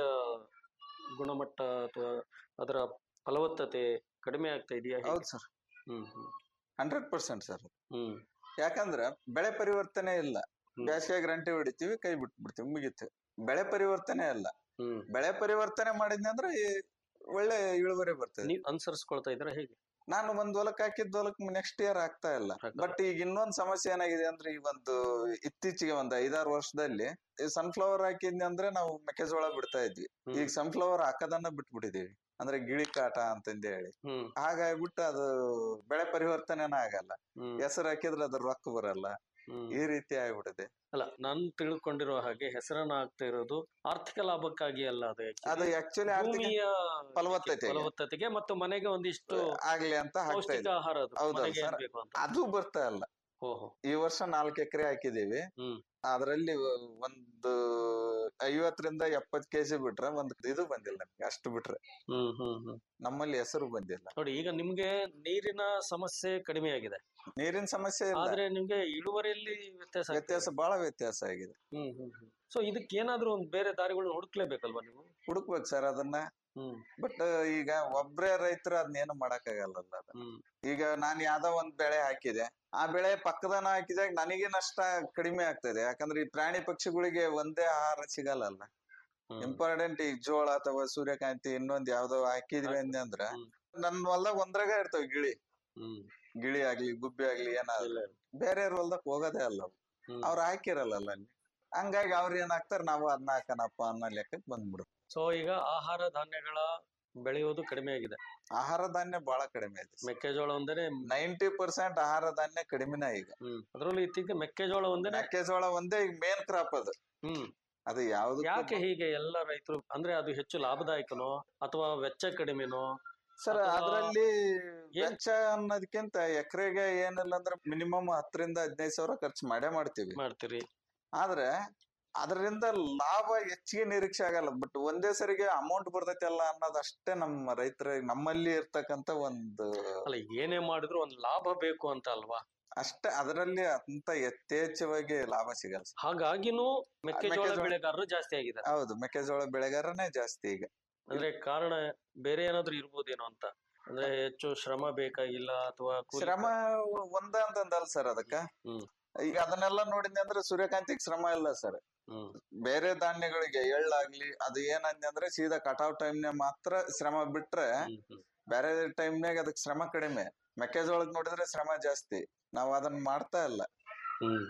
ಗುಣಮಟ್ಟ ಅಥವಾ ಅದರ ಫಲವತ್ತತೆ ಕಡಿಮೆ ಆಗ್ತಾ ಇದೆಯಾ ಹೇಗೆ? ಹೌದು ಸರ್ ಹ್ಮ್ ಹ್ಮ್ ಹಂಡ್ರೆಡ್ ಪರ್ಸೆಂಟ್ ಸರ್ ಹ್ಮ್ ಯಾಕಂದ್ರ ಬೆಳೆ ಪರಿವರ್ತನೆ ಇಲ್ಲ ಹ್ಮ್. ಬೇಸಿಗೆ ಗಂಟೆ ಹೊಡಿತೀವಿ ಕೈ ಬಿಟ್ಬಿಡ್ತೀವಿ ಮುಗೀತು ಬೆಳೆ ಪರಿವರ್ತನೆ ಅಲ್ಲ ಹ್ಮ್ ಬೆಳೆ ಪರಿವರ್ತನೆ ಮಾಡಿದ್ನಿ ಅಂದ್ರೆ ಈ ಒಳ್ಳೆ ಇಳುವರಿ ಬರ್ತದೆ ನೀವ್ ಅನುಸರಿಸ್ಕೊಳ್ತಾ ಇದ್ರ ಹೇಗೆ ನಾನು ಒಂದ್ ಹೊಲಕ್ ಹಾಕಿದ್ ಹೊಲಕ್ ನೆಕ್ಸ್ಟ್ ಇಯರ್ ಆಗ್ತಾ ಇಲ್ಲ ಹಾಕಲ್ಲ. ಬಟ್ ಈಗ ಇನ್ನೊಂದ್ ಸಮಸ್ಯೆ ಏನಾಗಿದೆ ಅಂದ್ರೆ ಈ ಒಂದು ಇತ್ತೀಚೆಗೆ ಒಂದ್ ಐದಾರು ವರ್ಷದಲ್ಲಿ ಸನ್ಫ್ಲವರ್ ಹಾಕಿದ್ನಿ ಅಂದ್ರೆ ನಾವು ಮೆಕ್ಕೆಜೋಳ ಬಿಡ್ತಾ ಇದ್ವಿ ಹ್ಮ್. ಈಗ ಸನ್ಫ್ಲವರ್ ಹಾಕದನ್ನ ಬಿಟ್ಬಿಟ್ಟಿದೀವಿ ಅಂದ್ರೆ ಗಿಳಿ ಕಾಟ ಅಂತಂದು ಹೇಳಿ ಹ್ಮ್ ಹಾಗಾಗ್ಬಿಟ್ಟು ಅದು ಬೆಳೆ ಪರಿವರ್ತನೆನ ಆಗಲ್ಲ ಹ್ಮ್ ಹೆಸರು ಹಾಕಿದ್ರೆ ಅದ್ರ ರೊಕ್ಕ ಬರಲ್ಲ ಹ್ಮ್ ಈ ರೀತಿ ಆಗ್ಬಿಟ್ಟಿದೆ ಅಲ್ಲ ನಾನು ತಿಳ್ಕೊಂಡಿರೋ ಹಾಗೆ ಹೆಸರನ್ನ ಆಗ್ತಾ ಇರೋದು ಆರ್ಥಿಕ ಲಾಭಕ್ಕಾಗಿ ಅಲ್ಲ ಅದು ಅದು actually ಆಕ್ಚುಲಿ ಆರ್ಥಿಕ ಭೂಮಿಯ ಫಲವತ್ತತೆಗೆ. ಫಲವತ್ತತೆಗೆ ಮತ್ತು ಮನೆಗೆ ಒಂದಿಷ್ಟು ಆಗ್ಲಿ ಅಂತ ಹಾಕ್ತಾ ಪೌಷ್ಟಿಕ ಇದ್ವಿ ಆಹಾರ ಅದು ಹೌದೌದು ಮನೆಗೆ ಏನ್ ಸರ್. ಬೇಕು ಅಂತ ಅದು ಬರ್ತಾ ಇಲ್ಲ ಓಹೋ ಈ ವರ್ಷ ನಾಲ್ಕು ಎಕರೆ ಹಾಕಿದೀವಿ ಹ್ಮ್. ಅದ್ರಲ್ಲಿ ಒಂದು ಐವತ್ತರಿಂದ ಎಪ್ಪತ್ ಕೆಜಿ ಬಿಟ್ರೆ ಒಂದ್ ಇದು ಬಂದಿಲ್ಲ ನಮ್ಗೆ ಅಷ್ಟು ಬಿಟ್ರೆ ಹ್ಮ್ ಹ್ಮ್ ಹ್ಮ್ ನಮ್ಮಲ್ಲಿ ಹೆಸರು ಬಂದಿಲ್ಲ ನೋಡಿ ಈಗ ನಿಮ್ಗೆ ನೀರಿನ ಸಮಸ್ಯೆ ಕಡಿಮೆ ಆಗಿದೆ ನೀರಿನ ಸಮಸ್ಯೆ ಇಲ್ಲ ಆದ್ರೆ ನಿಮ್ಗೆ ಇಳುವರಿಯಲ್ಲಿ ವ್ಯತ್ಯಾಸ ಆಗ್ತಾ ವ್ಯತ್ಯಾಸ ಇದೆ. ಬಹಳ ವ್ಯತ್ಯಾಸ ಆಗಿದೆ ಹ್ಮ್ ಹ್ಮ್ ಹ್ಮ್ ಸೊ ಇದಕ್ಕೆ ಏನಾದ್ರೂ ಒಂದ್ ಬೇರೆ ದಾರಿಗಳನ್ನ ಹುಡುಕ್ಲೇಬೇಕಲ್ವಾ ನೀವು ಹುಡುಕ್ಬೇಕು ಸರ್ ಅದನ್ನ ಹ್ಮ್ ಬಟ್ ಈಗ ಒಬ್ರೇ ರೈತರು ಅದನ್ನೇನು ಮಾಡಕ್ಕಾಗಲ್ಲಲ್ಲ ಅದು ಹ್ಮ್ ಈಗ ನಾನ್ ಯಾವ್ದೋ ಒಂದ್ ಬೆಳೆ ಹಾಕಿದೆ ಆ ಬೆಳೆ ಪಕ್ಕದನ ಹಾಕಿದಾಗ ನನಗೆ ನಷ್ಟ ಕಡಿಮೆ ಆಗ್ತದೆ ಯಾಕಂದ್ರೆ ಈ ಪ್ರಾಣಿ ಪಕ್ಷಿಗಳಿಗೆ ಒಂದೇ ಆಹಾರ ಸಿಗಲ್ಲಲ್ಲ ಹ್ಮ್. ಇಂಪಾರ್ಟೆಂಟ್ ಈ ಜೋಳ ಅಥವಾ ಸೂರ್ಯಕಾಂತಿ ಇನ್ನೊಂದ್ ಯಾವ್ದೋ ಹಾಕಿದ್ವಿ ಅಂದ್ರ ಹ್ಮ್. ನನ್ ಹೊಲ್ದಾಗ ಒಂದ್ರಾಗ ಇರ್ತಾವ ಗಿಳಿ ಹ್ಮ್ ಗಿಳಿ ಆಗ್ಲಿ ಗುಬ್ಬಿ ಆಗ್ಲಿ ಏನಾದ್ರು ಇಲ್ಲ. ಬೇರೆಯವ್ರ ಹೊಲ್ದಾಗ ಹೋಗೋದೇ ಅಲ್ಲ ಅವು. ಹ್ಮ್. ಅವ್ರು ಹಾಕಿರಲ್ಲ ಅಲ್ಲಿ ಹಂಗಾಗಿ ಅವ್ರ ಏನ್ ಹಾಕ್ತಾರ ನಾವು ಅದನ್ನ ಹಾಕನಪ್ಪ ಅನ್ನೋ ಲೆಕ್ಕಕ್ಕೆ ಬಂದ್ಬಿಡು ಸೊ ಈಗ ಆಹಾರ ಧಾನ್ಯಗಳ ಬೆಳೆಯೋದು ಕಡಿಮೆ ಆಗಿದೆ ಆಹಾರ ಧಾನ್ಯ ಬಹಳ ಕಡಿಮೆ ಇದೆ ಮೆಕ್ಕೆಜೋಳ ಒಂದೇನೆ ನೈಂಟಿ ಪರ್ಸೆಂಟ್ ಆಹಾರ ಧಾನ್ಯ ಕಡಿಮೆನೇ ಈಗ ಹ್ಮ್ ಅದ್ರಲ್ಲೂ ಇತ್ತೀಚೆಗೆ ಮೆಕ್ಕೆಜೋಳ ಒಂದೇನೆ ಮೆಕ್ಕೆಜೋಳ ಒಂದೇ ಈಗ ಮೇನ್ ಕ್ರಾಪ್ ಅದು ಹ್ಮ್ ಅದು ಯಾವ್ದು ಯಾಕೆ ಹೀಗೆ ಎಲ್ಲ ರೈತರು ಅಂದ್ರೆ ಅದು ಹೆಚ್ಚು ಲಾಭದಾಯಕನೋ ಅಥವಾ ವೆಚ್ಚ ಕಡಿಮೆನೋ ಸರ್ ಅಥವಾ ಅದ್ರಲ್ಲಿ ಏನ್- ವೆಚ್ಚ ಅನ್ನೋದಕ್ಕಿಂತ ಎಕರೆಗೆ ಏನಿಲ್ಲ ಅಂದ್ರೆ ಮಿನಿಮಮ್ ಹತ್ತರಿಂದ ಹದಿನೈದು ಸಾವಿರ ಖರ್ಚು ಮಾಡೇ ಮಾಡ್ತೀವಿ ಮಾಡ್ತೀರಿ ಆದ್ರೆ ಅದರಿಂದ ಲಾಭ ಹೆಚ್ಚಿಗೆ ನಿರೀಕ್ಷೆ ಆಗಲ್ಲ ಬಟ್ ಒಂದೇ ಸರಿಗೆ ಅಮೌಂಟ್ ಬರ್ತೈತಿ ಅಲ್ಲ ಅನ್ನೋದು ಅಷ್ಟೇ ನಮ್ಮ ರೈತರ ನಮ್ಮಲ್ಲಿ ಇರ್ತಕ್ಕಂತ ಒಂದು ಅಲ್ಲ ಏನೇ ಮಾಡಿದ್ರು ಒಂದ್ ಲಾಭ ಬೇಕು ಅಂತ ಅಲ್ವಾ ಅಷ್ಟೇ ಅದರಲ್ಲಿ ಅಂತ ಯಥೇಚ್ಛವಾಗಿ ಲಾಭ ಸಿಗಲ್ಲ sir. ಹಾಗಾಗಿನೂ ಮೆಕ್ಕೆಜೋಳ ಮೆಕ್ಕೆಜೋಳ- ಬೆಳೆಗಾರರು ಜಾಸ್ತಿ ಆಗಿದ್ದಾರೆ ಹೌದು ಮೆಕ್ಕೆಜೋಳ ಬೆಳೆಗಾರನೇ ಜಾಸ್ತಿ ಈಗ ಅಂದ್ರೆ ಕಾರಣ ಬೇರೆ ಏನಾದ್ರೂ ಇರ್ಬೋದೇನೋ ಅಂತ ಅಂದ್ರೆ ಹೆಚ್ಚು ಶ್ರಮ ಬೇಕಾಗಿಲ್ಲ ಅಥವಾ ಕೂಲಿ- ಶ್ರಮ ಒಂದ ಅಂತಂದಲ್ಲ ಸರ್ ಅದಕ್ಕ ಹ್ಮ್. ಈಗ ಅದನ್ನೆಲ್ಲ ನೋಡಿದ್ನಿ ಅಂದ್ರೆ ಸೂರ್ಯಕಾಂತಿಗೆ ಶ್ರಮ ಇಲ್ಲ ಸರ್ ಹ್ಮ್ ಬೇರೆ ಧಾನ್ಯಗಳಿಗೆ ಎಳ್ಳಾಗ್ಲಿ ಅದು ಏನಂದ್ನಿ ಅಂದ್ರೆ ಸೀದಾ ಕಟಾವ್ ಟೈಮ್ನಾಗ ಮಾತ್ರ ಶ್ರಮ ಬಿಟ್ರೆ ಹ್ಮ್ ಹ್ಮ್ ಬೇರೆ ಟೈಮ್ನಾಗ ಅದಕ್ಕೆ ಶ್ರಮ ಕಡಿಮೆ ಮೆಕ್ಕೆಜೋಳಕ್ ನೋಡಿದ್ರೆ ಶ್ರಮ ಜಾಸ್ತಿ ನಾವ್ ಅದನ್ನ ಮಾಡ್ತಾ ಇಲ್ಲ ಹ್ಮ್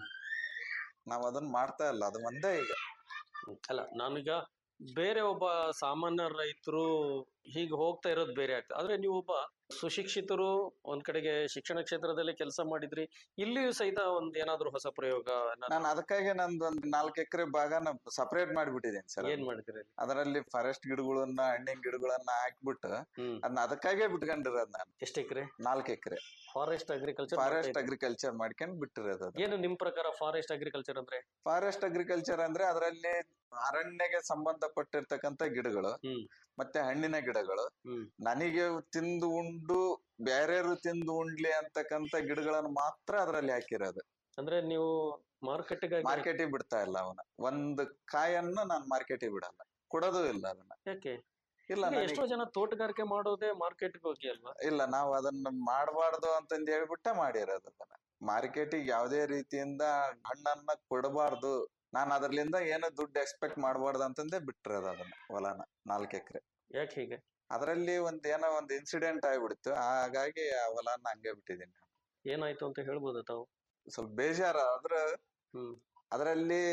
ನಾವ್ ಅದನ್ನ ಮಾಡ್ತಾ ಇಲ್ಲ ಅದು ಒಂದೇ ಈಗ ಹ್ಮ್. ಅಲ್ಲ ನಾನೀಗ ಬೇರೆ ಒಬ್ಬ ಸಾಮಾನ್ಯ ರೈತರು ಹೀಗೆ ಹೋಗ್ತಾ ಇರೋದು ಬೇರೆ ಆಗ್ತದೆ ಆದ್ರೆ ನೀವು ಒಬ್ಬ ಸುಶಿಕ್ಷಿತರು ಒಂದ್ ಕಡೆಗೆ ಶಿಕ್ಷಣ ಕ್ಷೇತ್ರದಲ್ಲಿ ಕೆಲಸ ಮಾಡಿದ್ರಿ ಇಲ್ಲಿಯೂ ಸಹಿತ ಒಂದ್ ಏನಾದ್ರೂ ಹೊಸ ಪ್ರಯೋಗ ಏನಾದ್ರು ನಾನು ಅದಕ್ಕಾಗಿ ನಂದು ಒಂದ್ ನಾಲ್ಕು ಎಕರೆ ಭಾಗನ ಸಪರೇಟ್ ಮಾಡಿಬಿಟ್ಟಿದ್ದೇನೆ ಸರ್ ಏನ್ ಮಾಡಿದ್ರಿ ಅದರಲ್ಲಿ ಫಾರೆಸ್ಟ್ ಗಿಡಗಳನ್ನ ಹಣ್ಣಿನ ಗಿಡಗಳನ್ನ ಹಾಕ್ಬಿಟ್ಟು ಹ್ಮ್ ಅದನ್ನ ಅದಕ್ಕಾಗೆ ಬಿಟ್ಕೊಂಡಿರೋದು ನಾನು ಎಷ್ಟು ಎಕರೆ ನಾಲ್ಕು ಎಕರೆ ಫಾರೆಸ್ಟ್ ಅಗ್ರಿಕಲ್ಚರ್ ಫಾರೆಸ್ಟ್ ಅಗ್ರಿಕಲ್ಚರ್ ಮಾಡ್ಕೊಂಡು ಬಿಟ್ಟಿರೋದು ಅದು ಏನು ನಿಮ್ ಪ್ರಕಾರ ಫಾರೆಸ್ಟ್ ಅಗ್ರಿಕಲ್ಚರ್ ಅಂದ್ರೆ ಫಾರೆಸ್ಟ್ ಅಗ್ರಿಕಲ್ಚರ್ ಅಂದ್ರೆ ಅದರಲ್ಲಿ ಅರಣ್ಯಗೆ ಸಂಬಂಧಪಟ್ಟಿರ್ತಕ್ಕಂತ ಗಿಡಗಳು ಹ್ಮ್. ಮತ್ತೆ ಹಣ್ಣಿನ ಗಿಡಗಳು ಹ್ಮ್. ನನಗೆ ತಿಂದು ಉಂಡು ಬೇರೆಯವರು ತಿಂದು ಉಂಡ್ಲಿ ಅಂತಕ್ಕಂತ ಗಿಡಗಳನ್ನು ಮಾತ್ರ ಅದರಲ್ಲಿ ಹಾಕಿರೋದು ಅಂದ್ರೆ ನೀವು ಮಾರುಕಟ್ಟೆಗಾಗಿ ಮಾರ್ಕೆಟಿಗೆ ಬಿಡ್ತಾ ಇಲ್ಲ ಅವನ ಒಂದು ಕಾಯನ್ನು ನಾನು ಮಾರ್ಕೆಟಿಗೆ ಬಿಡಲ್ಲ ಕೊಡೋದು ಇಲ್ಲ ಅದನ್ನ ಯಾಕೆ ಇಲ್ಲ ಈಗ ನನಗೆ- ಎಷ್ಟೋ ಜನ ತೋಟಗಾರಿಕೆ ಮಾಡೋದೇ ಮಾರ್ಕೆಟ್ಗೆ ಹೋಗಿ ಅಲ್ವಾ ಇಲ್ಲ ನಾವು ಅದನ್ನ ಮಾಡಬಾರ್ದು ಅಂತಂದ್ ಹೇಳ್ಬಿಟ್ಟ ಮಾಡಿರೋದು ಅದನ್ನ ಮಾರ್ಕೆಟಿಗೆ ಯಾವುದೇ ರೀತಿಯಿಂದ ಹಣ್ಣನ್ನ ಕೊಡಬಾರ್ದು ನಾನು ಅದ್ರಲಿಂದ ಏನು ದುಡ್ಡು ಎಕ್ಸ್ಪೆಕ್ಟ್ ಮಾಡಬಾರ್ದು ಅಂತಂದೇ ಬಿಟ್ಟಿರೋದು ಅದನ್ನ ಹೊಲನ ನಾಲ್ಕು ಎಕರೆ ಯಾಕೆ ಹೀಗೆ ಅದರಲ್ಲಿ ಒಂದ್ ಏನೋ ಒಂದ್ ಇನ್ಸಿಡೆಂಟ್ ಆಗ್ಬಿಡ್ತು ಹಾಗಾಗಿ ಆ ಹೊಲನ ಹಂಗೆ ಬಿಟ್ಟಿದ್ದೀನಿ ಏನಾಯ್ತು ಅಂತ ಹೇಳ್ಬೋದ ತಾವು ಸ್ವಲ್ಪ ಬೇಜಾರ ಆದ್ರ ಹ್ಮ್ ಅದರಲ್ಲಿ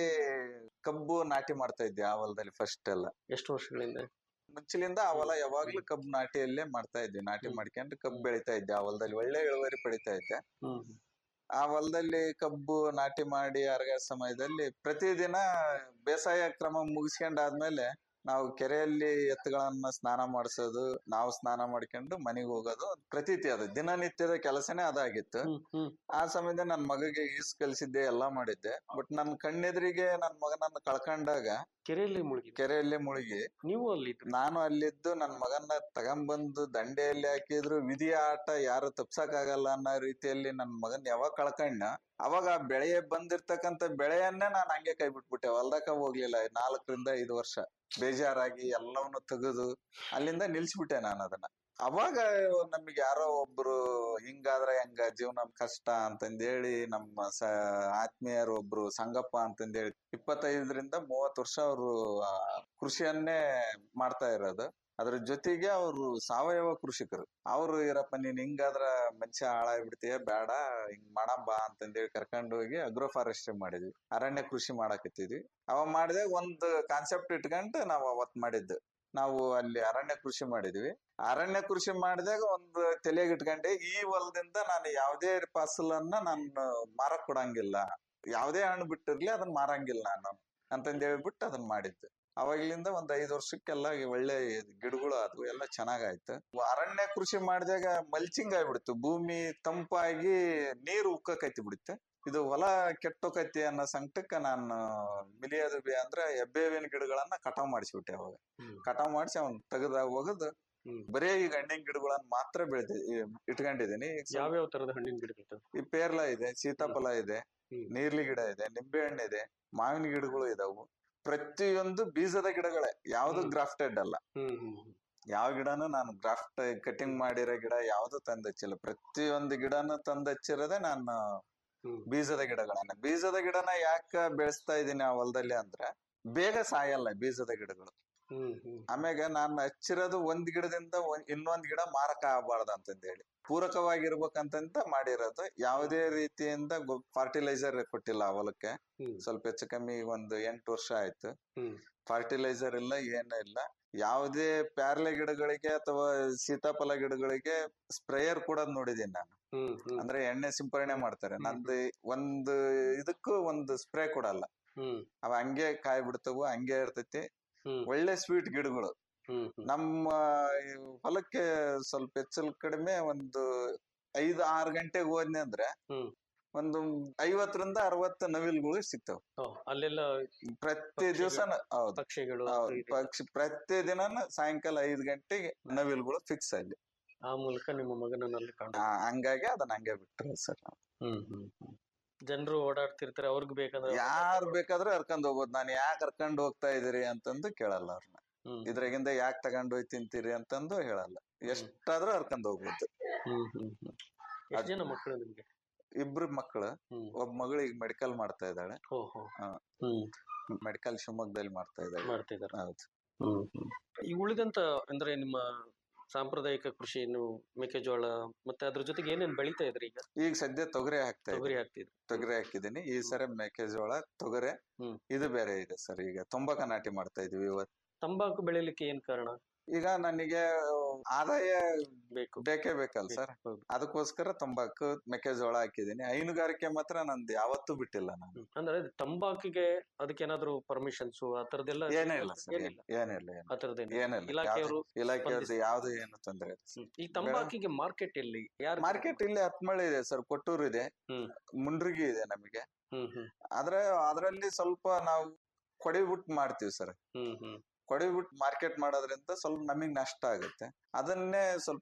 ಕಬ್ಬು ನಾಟಿ ಮಾಡ್ತಾ ಇದ್ದೆ ಆ ಹೊಲದಲ್ಲಿ ಫಸ್ಟ್ ಎಲ್ಲ ಎಷ್ಟು ವರ್ಷಗಳಿಂದ ಮುಂಚಿಲಿಂದ ಆ ಹೊಲ ಯಾವಾಗ್ಲೂ ಕಬ್ಬು ನಾಟಿಯಲ್ಲೇ ಮಾಡ್ತಾ ಇದ್ವಿ ನಾಟಿ ಮಾಡ್ಕೊಂಡು ಕಬ್ಬು ಬೆಳಿತಾ ಇದ್ದೆ ಆ ಹೊಲದಲ್ಲಿ ಒಳ್ಳೆ ಇಳುವರಿ ಪಡಿತಾ ಇದ್ದೆ ಹ್ಮ್ ಆ ಹೊಲದಲ್ಲಿ ಕಬ್ಬು ನಾಟಿ ಮಾಡಿ ಅರಗ ಸಮಯದಲ್ಲಿ ಪ್ರತಿದಿನ ಬೇಸಾಯ ಕ್ರಮ ಮುಗಿಸ್ಕೊಂಡಾದ್ಮೇಲೆ ನಾವು ಕೆರೆಯಲ್ಲಿ ಎತ್ತುಗಳನ್ನ ಸ್ನಾನ ಮಾಡಿಸೋದು ನಾವು ಸ್ನಾನ ಮಾಡ್ಕೊಂಡು ಮನೆಗೆ ಹೋಗೋದು ಒಂದ್ ಪ್ರತೀತಿ ಅದು ದಿನನಿತ್ಯದ ಕೆಲಸನೇ ಅದಾಗಿತ್ತು ಹ್ಮ್ ಹ್ಮ್ ಆ ಸಮಯದಲ್ಲಿ ನನ್ ಮಗಗೆ ಈಸ್ ಕಲಿಸಿದ್ದೆ ಎಲ್ಲಾ ಮಾಡಿದ್ದೆ ಬಟ್ ನನ್ ಕಣ್ಣೆದುರಿಗೆ ನನ್ ಮಗನನ್ನ ಕಳ್ಕೊಂಡಾಗ ಕೆರೆಯಲ್ಲಿ ಮುಳುಗಿ ಕೆರೆಯಲ್ಲಿ ಮುಳುಗಿ ನೀವು ಅಲ್ಲಿ ಇದ್ರಿ. ನಾನು ಅಲ್ಲಿದ್ದು ನನ್ ಮಗನ್ನ ತಗೊಂಬಂದು ದಂಡೆಯಲ್ಲಿ ಹಾಕಿದ್ರು ವಿಧಿಯ ಆಟ ಯಾರು ತಪ್ಸಕ್ ಆಗಲ್ಲ ಅನ್ನೋ ರೀತಿಯಲ್ಲಿ ನನ್ ಮಗನ್ ಯಾವಾಗ ಕಳ್ಕಂಡ ಅವಾಗ ಆ ಬೆಳೆಯ ಬಂದಿರ್ತಕ್ಕಂತ ಬೆಳೆಯನ್ನೇ ನಾನು ಹಂಗೆ ಕೈ ಬಿಟ್ಬಿಟ್ಟೆ ಹೊಲ್ದಕ್ಕ ಹೋಗ್ಲಿಲ್ಲ ನಾಲ್ಕರಿಂದ ಐದು ವರ್ಷ ಬೇಜಾರಾಗಿ ಎಲ್ಲವನ್ನು ತೆಗೆದು ಅಲ್ಲಿಂದ ನಿಲ್ಸ್ಬಿಟ್ಟೆ ನಾನು ಅದನ್ನ ಅವಾಗ ನಮಗೆ ಯಾರೋ ಒಬ್ರು ಹಿಂಗಾದ್ರೆ ಹೆಂಗ ಜೀವನ ಕಷ್ಟ ಅಂತಂದೇಳಿ ನಮ್ಮ ಸ ಆತ್ಮೀಯರು ಒಬ್ರು ಸಂಗಪ್ಪ ಅಂತಂದೇಳಿ ಇಪ್ಪತ್ತೈದರಿಂದ ಮೂವತ್ತು ವರ್ಷ ಅವರು ಕೃಷಿಯನ್ನೇ ಮಾಡ್ತಾ ಇರೋದು ಅದ್ರ ಜೊತೆಗೆ ಅವರು ಸಾವಯವ ಕೃಷಿಕರು ಅವ್ರು ಇರಪ್ಪ ನೀನ್ ಹಿಂಗಾದ್ರ ಮನುಷ್ಯ ಹಾಳಾಗ್ಬಿಡ್ತೀಯ ಬೇಡ ಹಿಂಗ್ ಮಾಡಂ ಬಾ ಅಂತಂದೇಳಿ ಕರ್ಕೊಂಡು ಹೋಗಿ ಅಗ್ರೋ ಫಾರೆಸ್ಟ್ರಿ ಮಾಡಿದ್ವಿ ಅರಣ್ಯ ಕೃಷಿ ಮಾಡಾಕತ್ತಿದ್ವಿ ಅವ ಮಾಡಿದಾಗ ಒಂದು ಕಾನ್ಸೆಪ್ಟ್ ಇಟ್ಕೊಂಡು ನಾವು ಅವತ್ ಮಾಡಿದ್ದು ನಾವು ಅಲ್ಲಿ ಅರಣ್ಯ ಕೃಷಿ ಮಾಡಿದ್ವಿ ಅರಣ್ಯ ಕೃಷಿ ಮಾಡಿದಾಗ ಒಂದು ತಲೆಗೆ ಇಟ್ಕೊಂಡೆ ಈ ಹೊಲದಿಂದ ನಾನು ಯಾವುದೇ ಫಸಲನ್ನ ನಾನು ಮಾರಕ್ ಕೊಡಂಗಿಲ್ಲ ಯಾವುದೇ ಹಣ್ಣು ಬಿಟ್ಟಿರ್ಲಿ ಅದನ್ನ ಮಾರಂಗಿಲ್ಲ ನಾನು ಅಂತಂದ್ ಹೇಳ್ಬಿಟ್ಟು ಅದನ್ನ ಮಾಡಿದ್ದು ಅವಾಗ್ಲಿಂದ ಒಂದ್ ಐದ್ ವರ್ಷಕ್ಕೆಲ್ಲ ಒಳ್ಳೆ ಗಿಡಗಳು ಆದ್ವು ಎಲ್ಲ ಚೆನ್ನಾಗಾಯ್ತು ಅರಣ್ಯ ಕೃಷಿ ಮಾಡಿದಾಗ ಮಲ್ಚಿಂಗ್ ಆಗ್ಬಿಡ್ತು ಭೂಮಿ ತಂಪಾಗಿ ನೀರು ಉಕ್ಕಕೈತಿ ಬಿಡುತ್ತೆ ಇದು ಹೊಲ ಕೆಟ್ಟೋಕೈತಿ ಅನ್ನೋ ಸಂಕಟಕ್ಕ ನಾನು ಮಿಲಿಯದು ಬಿ ಅಂದ್ರೆ ಎಬ್ಬೇವಿನ ಗಿಡಗಳನ್ನ ಕಟಾವ್ ಮಾಡಿಸ್ಬಿಟ್ಟೆ ಅವಾಗ ಹ್ಮ್. ಕಟಾವ್ ಮಾಡಿಸಿ ಅವ್ನ್ ತೆಗೆದಾಗ ಹೋಗದು ಹ್ಮ್. ಬರೇ ಈಗ ಹಣ್ಣಿನ ಗಿಡಗಳನ್ನ ಮಾತ್ರ ಬೆಳೆದಿ ಇಟ್ಕೊಂಡಿದೀನಿ ಈಗ ಸ್ವಲ್ಪ ಯಾವ್ಯಾವ ತರದ ಹಣ್ಣಿನ ಗಿಡಗಳು ಈ ಪೇರ್ಲ ಇದೆ ಸೀತಾಫಲ ಇದೆ ಹ್ಮ್. ನೀರ್ಲಿ ಗಿಡ ಇದೆ ನಿಂಬೆ ಹಣ್ಣು ಇದೆ ಮಾವಿನ ಗಿಡಗಳು ಇದಾವು ಪ್ರತಿಯೊಂದು ಬೀಜದ ಗಿಡಗಳೇ ಯಾವ್ದು ಹ್ಮ್. ಗ್ರಾಫ್ಟೆಡ್ ಅಲ್ಲ ಹ್ಮ್ ಹ್ಮ್ ಹ್ಮ್. ಯಾವ ಗಿಡನು ನಾನು ಗ್ರಾಫ್ಟ್ ಕಟಿಂಗ್ ಮಾಡಿರೋ ಗಿಡ ಯಾವ್ದು ತಂದಚ್ಚಿಲ್ಲ ಪ್ರತಿಯೊಂದು ಗಿಡನು ತಂದಚ್ಚಿರೋದೇ ನಾನು ಹ್ಮ್. ಬೀಜದ ಗಿಡಗಳನ್ನ ಬೀಜದ ಗಿಡನ ಯಾಕ ಬೆಳೆಸ್ತಾ ಇದೀನಿ ಆ ಹೊಲದಲ್ಲಿ ಅಂದ್ರೆ ಬೇಗ ಸಾಯಲ್ಲ ಬೀಜದ ಗಿಡಗಳು ಹ್ಮ್ ಹ್ಮ್ ಆಮ್ಯಾಗ ನಾನು ಹಚ್ಚಿರೋದು ಒಂದ್ ಗಿಡದಿಂದ ಒಂದ್- ಇನ್ನೊಂದ್ ಗಿಡ ಮಾರಕ ಆಗಬಾರ್ದು ಅಂತಂದೇಳಿ ಪೂರಕವಾಗಿರ್ಬೇಕಂತ ಮಾಡಿರೋದು ಯಾವುದೇ ರೀತಿಯಿಂದ ಫರ್ಟಿಲೈಸರ್ ಕೊಟ್ಟಿಲ್ಲ ಆ ಹೊಲಕ್ಕೆ ಹ್ಮ್. ಸ್ವಲ್ಪ ಹೆಚ್ಚು ಕಮ್ಮಿ ಒಂದು ಎಂಟು ವರ್ಷ ಆಯ್ತು ಹ್ಮ್. ಫರ್ಟಿಲೈಸರ್ ಇಲ್ಲ ಏನೂ ಇಲ್ಲ ಯಾವುದೇ ಪ್ಯಾರ್ಲೆ ಗಿಡಗಳಿಗೆ ಅಥವಾ ಸೀತಾಫಲ ಗಿಡಗಳಿಗೆ ಸ್ಪ್ರೇಯರ್ ಕೂಡ ನೋಡಿದೀನಿ ನಾನು ಹ್ಮ್ ಹ್ಮ್ ಅಂದ್ರೆ ಎಣ್ಣೆ ಸಿಂಪರಣೆ ಮಾಡ್ತಾರೆ ಹ್ಮ್. ನಂದು ಒಂದು ಇದಕ್ಕೂ ಒಂದು ಸ್ಪ್ರೇ ಕೊಡಲ್ಲ ಹ್ಮ್ ಅವ ಹಂಗೆ ಕಾಯಿ ಬಿಡ್ತವು ಹಂಗೆ ಇರ್ತೈತಿ ಹ್ಮ್. ಒಳ್ಳೆ ಸ್ವೀಟ್ ಗಿಡಗಳು ಹ್ಮ್ ಹ್ಮ್ ನಮ್ಮ ಈ ಹೊಲಕ್ಕೆ ಸ್ವಲ್ಪ ಹೆಚ್ಚಲ್ ಕಡಿಮೆ ಒಂದು ಐದು ಆರು ಗಂಟೆಗೆ ಹೋದ್ನಿ ಅಂದ್ರೆ ಹ್ಮ್. ಒಂದು ಐವತ್ತರಿಂದ ಅರವತ್ತು ನವಿಲ್ಗಳು ಸಿಗ್ತಾವ ಓ, ಅಲ್ಲೆಲ್ಲ ಪ್ರತಿ ಪಕ್ಷಿಗಳು. ದಿವಸ ಹೌದು ಪಕ್ಷಿಗಳು ಹೌದು. ಅದು ಇದು. ಪಕ್ಷಿ ಪ್ರತಿ ದಿನಾನು ಸಾಯಂಕಾಲ ಐದು ಗಂಟೆಗೆ ನವಿಲ್ಗಳು ಫಿಕ್ಸ್ ಅಲ್ಲಿ ಆ ಮೂಲಕ ನಿಮ್ಮ ಮಗನಲ್ಲಿ ಕಾಣ ಆ, ಹಂಗಾಗಿ ಅದನ್ನ ಹಂಗೆ ಬಿಟ್ರು ಸರ್ ಹ್ಮ್ ಹ್ಮ್ ಹ್ಮ್ ಜನರು ಓಡಾಡ್ತಿರ್ತಾರೆ ಅವ್ರಿಗೆ ಬೇಕಂದ್ರೆ ಯಾರು ಬೇಕಾದ್ರೂ ಕರ್ಕೊಂಡ್ ಹೋಗ್ಬೋದು ನಾನು ಯಾಕೆ ಕರ್ಕೊಂಡ್ ಹೋಗ್ತಾ ಇದೀರಿ ಅಂತಂದು ಕೇಳಲ್ಲ ಅವ್ರನ್ನ ಹ್ಮ್ ಇದ್ರಾಗಿಂದ ಯಾಕೆ ತಗೊಂಡ್ ಹೋಗಿ ತಿಂತೀರಿ ಅಂತಂದು ಹೇಳಲ್ಲ ಎಷ್ಟಾದ್ರೂ ಕರ್ಕೊಂಡ್ ಹೋಗ್ಬೋದು ಹ್ಮ್ ಹ್ಮ್ ಹ್ಮ್ ಎಷ್ಟ್ ಜನ ಮಕ್ಕಳು ನಿಮ್ಗೆ ಇಬ್ರು ಮಕ್ಕಳು ಹ್ಮ್ ಒಬ್ಬ ಮಗಳು ಈಗ ಮೆಡಿಕಲ್ ಮಾಡ್ತಾ ಇದ್ದಾಳೆ ಹೋ ಹೋ ಹಾ. ಹ್ಮ್ ಮೆಡಿಕಲ್ ಶಿವಮೊಗ್ಗದಲ್ಲಿ ಮಾಡ್ತಾ ಇದ್ದಾಳೆ ಮಾಡ್ತಿದಾರೆ ಹೌದು ಹ್ಮ್ ಹ್ಮ್ ಈ ಉಳಿದಂತ ಅಂದ್ರೆ ನಿಮ್ಮ ಸಾಂಪ್ರದಾಯಿಕ ಕೃಷಿ ನೀವು ಮೆಕ್ಕೆಜೋಳ ಮತ್ತೆ ಅದ್ರ ಜೊತೆಗೆ ಏನೇನ್ ಬೆಳಿತಾ ಇದ್ರಿ ಈಗ ಈಗ ಸದ್ಯ ತೊಗರಿ ಹಾಕ್ತಾ ತೊಗರಿ ಇದ್ದೀನಿ ಹಾಕ್ತಿದ್ರಿ ತೊಗರಿ ಹಾಕಿದ್ದೀನಿ ಈ ಸರಿ ಮೆಕ್ಕೆಜೋಳ ತೊಗರೆ ಹ್ಮ್. ಇದು ಬೇರೆ ಇದೆ ಸರ್ ಈಗ ತೊಂಬಕ ನಾಟಿ ಮಾಡ್ತಾ ಇದೀವಿ ಇವತ್ತು ತಂಬಾಕು ಬೆಳಿಲಿಕ್ಕೆ ಏನ್ ಕಾರಣ ಈಗ ನನಗೆ ಆದಾಯ ಬೇಕು ಬೇಕೇ ಬೇಕಲ್ಲ ಸರ್ ಹೌದು. ಅದಕ್ಕೋಸ್ಕರ ತಂಬಾಕು ಮೆಕ್ಕೆಜೋಳ ಹಾಕಿದ್ದೀನಿ ಹೈನುಗಾರಿಕೆ ಮಾತ್ರ ನಂದು ಯಾವತ್ತೂ ಬಿಟ್ಟಿಲ್ಲ ನಾನು ಹ್ಮ್. ಅಂದ್ರೆ ತಂಬಾಕಿಗೆ ಅದಕ್ಕೆ ಏನಾದ್ರು ಪರ್ಮಿಷನ್ಸ್ ಆ ತರದೆಲ್ಲ ಏನೇ ಇಲ್ಲ ಸರ್ ಏನಿಲ್ಲ ಏನಿಲ್ಲ ಏನು ಆ ತರದ್ದೇನು ಏನಿಲ್ಲ ಇಲಾಖೆಯವರು ಯಾವ್ದು- ಇಲಾಖೆಯವ್ರದ್ದು ಸ್ಪಂದಿಸಿ- ಯಾವ್ದು ಏನು ತೊಂದರೆ ಇಲ್ಲ ಹ್ಮ್. ಈ ತಂಬಾಕಿಗೆ ಮಾರ್ಕೆಟ್ ಎಲ್ಲಿ ಯಾರು ಮಾರ್ಕೆಟ್ ಇಲ್ಲಿ ಹತ್ಮಳ್ಳಿ ಇದೆ ಸರ್ ಕೊಟ್ಟೂರು ಇದೆ ಹ್ಮ್. ಮುಂಡ್ರಿಗಿ ಇದೆ ನಮಗೆ ಹ್ಮ್ ಹ್ಮ್ ಆದ್ರೆ ಅದ್ರಲ್ಲಿ ಸ್ವಲ್ಪ ನಾವು ಕೊಡಿಬಿಟ್ಟು ಮಾಡ್ತೀವಿ ಸರ್ ಹ್ಮ್ ಹ್ಮ್ ಕೊಡಿಬಿಟ್ಟು ಮಾರ್ಕೆಟ್ ಮಾಡೋದ್ರಿಂದ ಸ್ವಲ್ಪ ನಮಗ್ ನಷ್ಟ ಆಗುತ್ತೆ ಅದನ್ನೇ ಸ್ವಲ್ಪ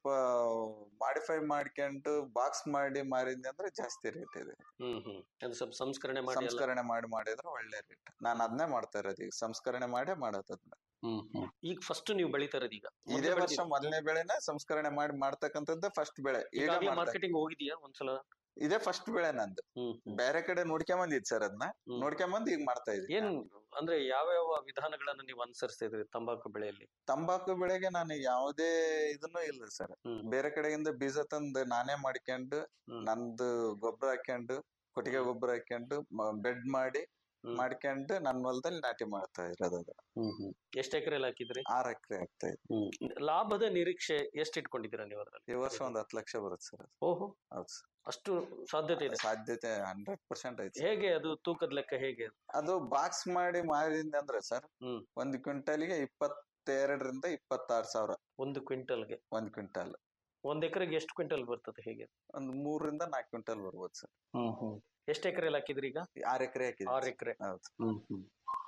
ಮಾಡಿಫೈ ಮಾಡ್ಕೊಂಡು ಬಾಕ್ಸ್ ಮಾಡಿ ಮಾರಿದ್ನಿ ಅಂದ್ರೆ ಜಾಸ್ತಿ ರೇಟ್ ಇದೆ ಹ್ಮ್ ಹ್ಮ್ ಅದು ಸ್ವಲ್ಪ ಸಂಸ್ಕರಣೆ ಮಾಡಿ ಎಲ್ಲ- ಸಂಸ್ಕರಣೆ ಮಾಡಿ ಮಾಡಿದ್ರೆ ಒಳ್ಳೆ ರೇಟ್ ನಾನು ಅದನ್ನೇ ಮಾಡ್ತಾ ಇರೋದು ಈಗ ಸಂಸ್ಕರಣೆ ಮಾಡೇ ಮಾಡೋದು ಅದನ್ನ ಹ್ಮ್ ಹ್ಮ್ ಈಗ ಫಸ್ಟ್ ನೀವು ಬೆಳಿತಾ ಇರೋದು ಈಗ ಮೊದ್ಲೇ ಇದೇ ವರ್ಷ ಬೆಳ್ದಿದ್ದು? ಮೊದಲನೇ ಬೆಳೆನ ಸಂಸ್ಕರಣೆ ಮಾಡಿ ಮಾಡ್ತಕ್ಕಂಥದ್ದೇ ಫಸ್ಟ್ ಬೆಳೆ ಈಗ ಈಗಾಗ್ಲೇ ಮಾಡ್ತಾ- ಮಾರ್ಕೆಟಿಂಗ್ ಹೋಗಿದ್ಯಾ ಒಂದ್ಸಲ ಇದೇ ಫಸ್ಟ್ ಬೆಳೆ ನಂದು ಹ್ಮ್ ಹ್ಮ್. ಬೇರೆ ಕಡೆ ನೋಡ್ಕೊಂಬಂದಿದ್ ಸರ್ ಅದನ್ನ ಹ್ಮ್. ನೋಡ್ಕೊಂಬಂದ್ ಈಗ ಮಾಡ್ತಾ ಇದ್ದೀನಿ ಏನ್ ಅಂದ್ರೆ ಯಾವ ಯಾವ ವಿಧಾನಗಳನ್ನ ನೀವು ಅನುಸರಿಸ್ತಾ ಇದ್ರಿ ತಂಬಾಕು ಬೆಳೆಯಲ್ಲಿ ತಂಬಾಕು ಬೆಳೆಗೆ ನಾನು ಯಾವುದೇ ಇದನ್ನು ಇಲ್ಲ ಸರ್ ಹ್ಮ್. ಬೇರೆ ಕಡೆಯಿಂದ ಬೀಜ ತಂದು ನಾನೇ ಮಾಡ್ಕೊಂಡು ಹ್ಮ್. ನಂದು ಗೊಬ್ಬರ ಹಾಕೊಂಡು ಕೊಟ್ಟಿಗೆ ಗೊಬ್ಬರ ಹಾಕೊಂಡು ಬೆಡ್ ಮಾಡಿ ಹ್ಮ್. ಮಾಡ್ಕೊಂಡು ನನ್ನ ಹೊಲದಲ್ಲಿ ನಾಟಿ ಮಾಡ್ತಾ ಇರೋದು ಅದು ಹ್ಮ್ ಹ್ಮ್ ಎಷ್ಟು ಎಕರೆಯಲ್ಲಿ ಹಾಕಿದ್ರಿ ಆರ್ ಎಕರೆ ಆಗ್ತಾ ಇದೆ ಹ್ಮ್ ಲಾಭದ ನಿರೀಕ್ಷೆ ಎಷ್ಟು ಇಟ್ಕೊಂಡಿದ್ದೀರಾ ನೀವು ಅದರಲ್ಲಿ ಈ ವರ್ಷ ಒಂದ್ ಹತ್ತು ಲಕ್ಷ ಬರುತ್ತೆ ಸರ್ ಓಹೋ ಹೌದು ಸರ್ ಅಷ್ಟು ಸಾಧ್ಯತೆ ಇದೆ ಸಾಧ್ಯತೆ ಹಂಡ್ರೆಡ್ ಪರ್ಸೆಂಟ್ ಐತೆ sir. ಹೇಗೆ ಅದು ತೂಕದ ಲೆಕ್ಕ ಹೇಗೆ ಅದು ಬಾಕ್ಸ್ ಮಾಡಿ ಮಾರಿದ ಅಂದ್ರೆ ಸರ್ ಹ್ಮ್. ಒಂದು ಕ್ವಿಂಟಲ್ಗೆ ಇಪ್ಪತ್ತೆರಡರಿಂದ ಇಪ್ಪತ್ತಾರು ಸಾವಿರ ಒಂದು ಕ್ವಿಂಟಲ್ಗೆ ಒಂದ್ ಕ್ವಿಂಟಲ್ ಒಂದ್ ಎಕರೆಗೆ ಎಷ್ಟು ಕ್ವಿಂಟಲ್ ಬರ್ತದೆ ಹೇಗೆ ಒಂದ್ ಮೂರರಿಂದ ನಾಲ್ಕು ಕ್ವಿಂಟಲ್ ಬರ್ಬೋದು ಸರ್ ಹ್ಮ್ ಹ್ಮ್ ಎಷ್ಟು ಎಕರೆಯಲ್ಲಿ ಹಾಕಿದ್ರಿ ಈಗ ಆರ್ ಎಕರೆ ಹಾಕಿದೆ ಆರು ಎಕರೆ ಹೌದು ಹ್ಮ್ ಹ್ಮ್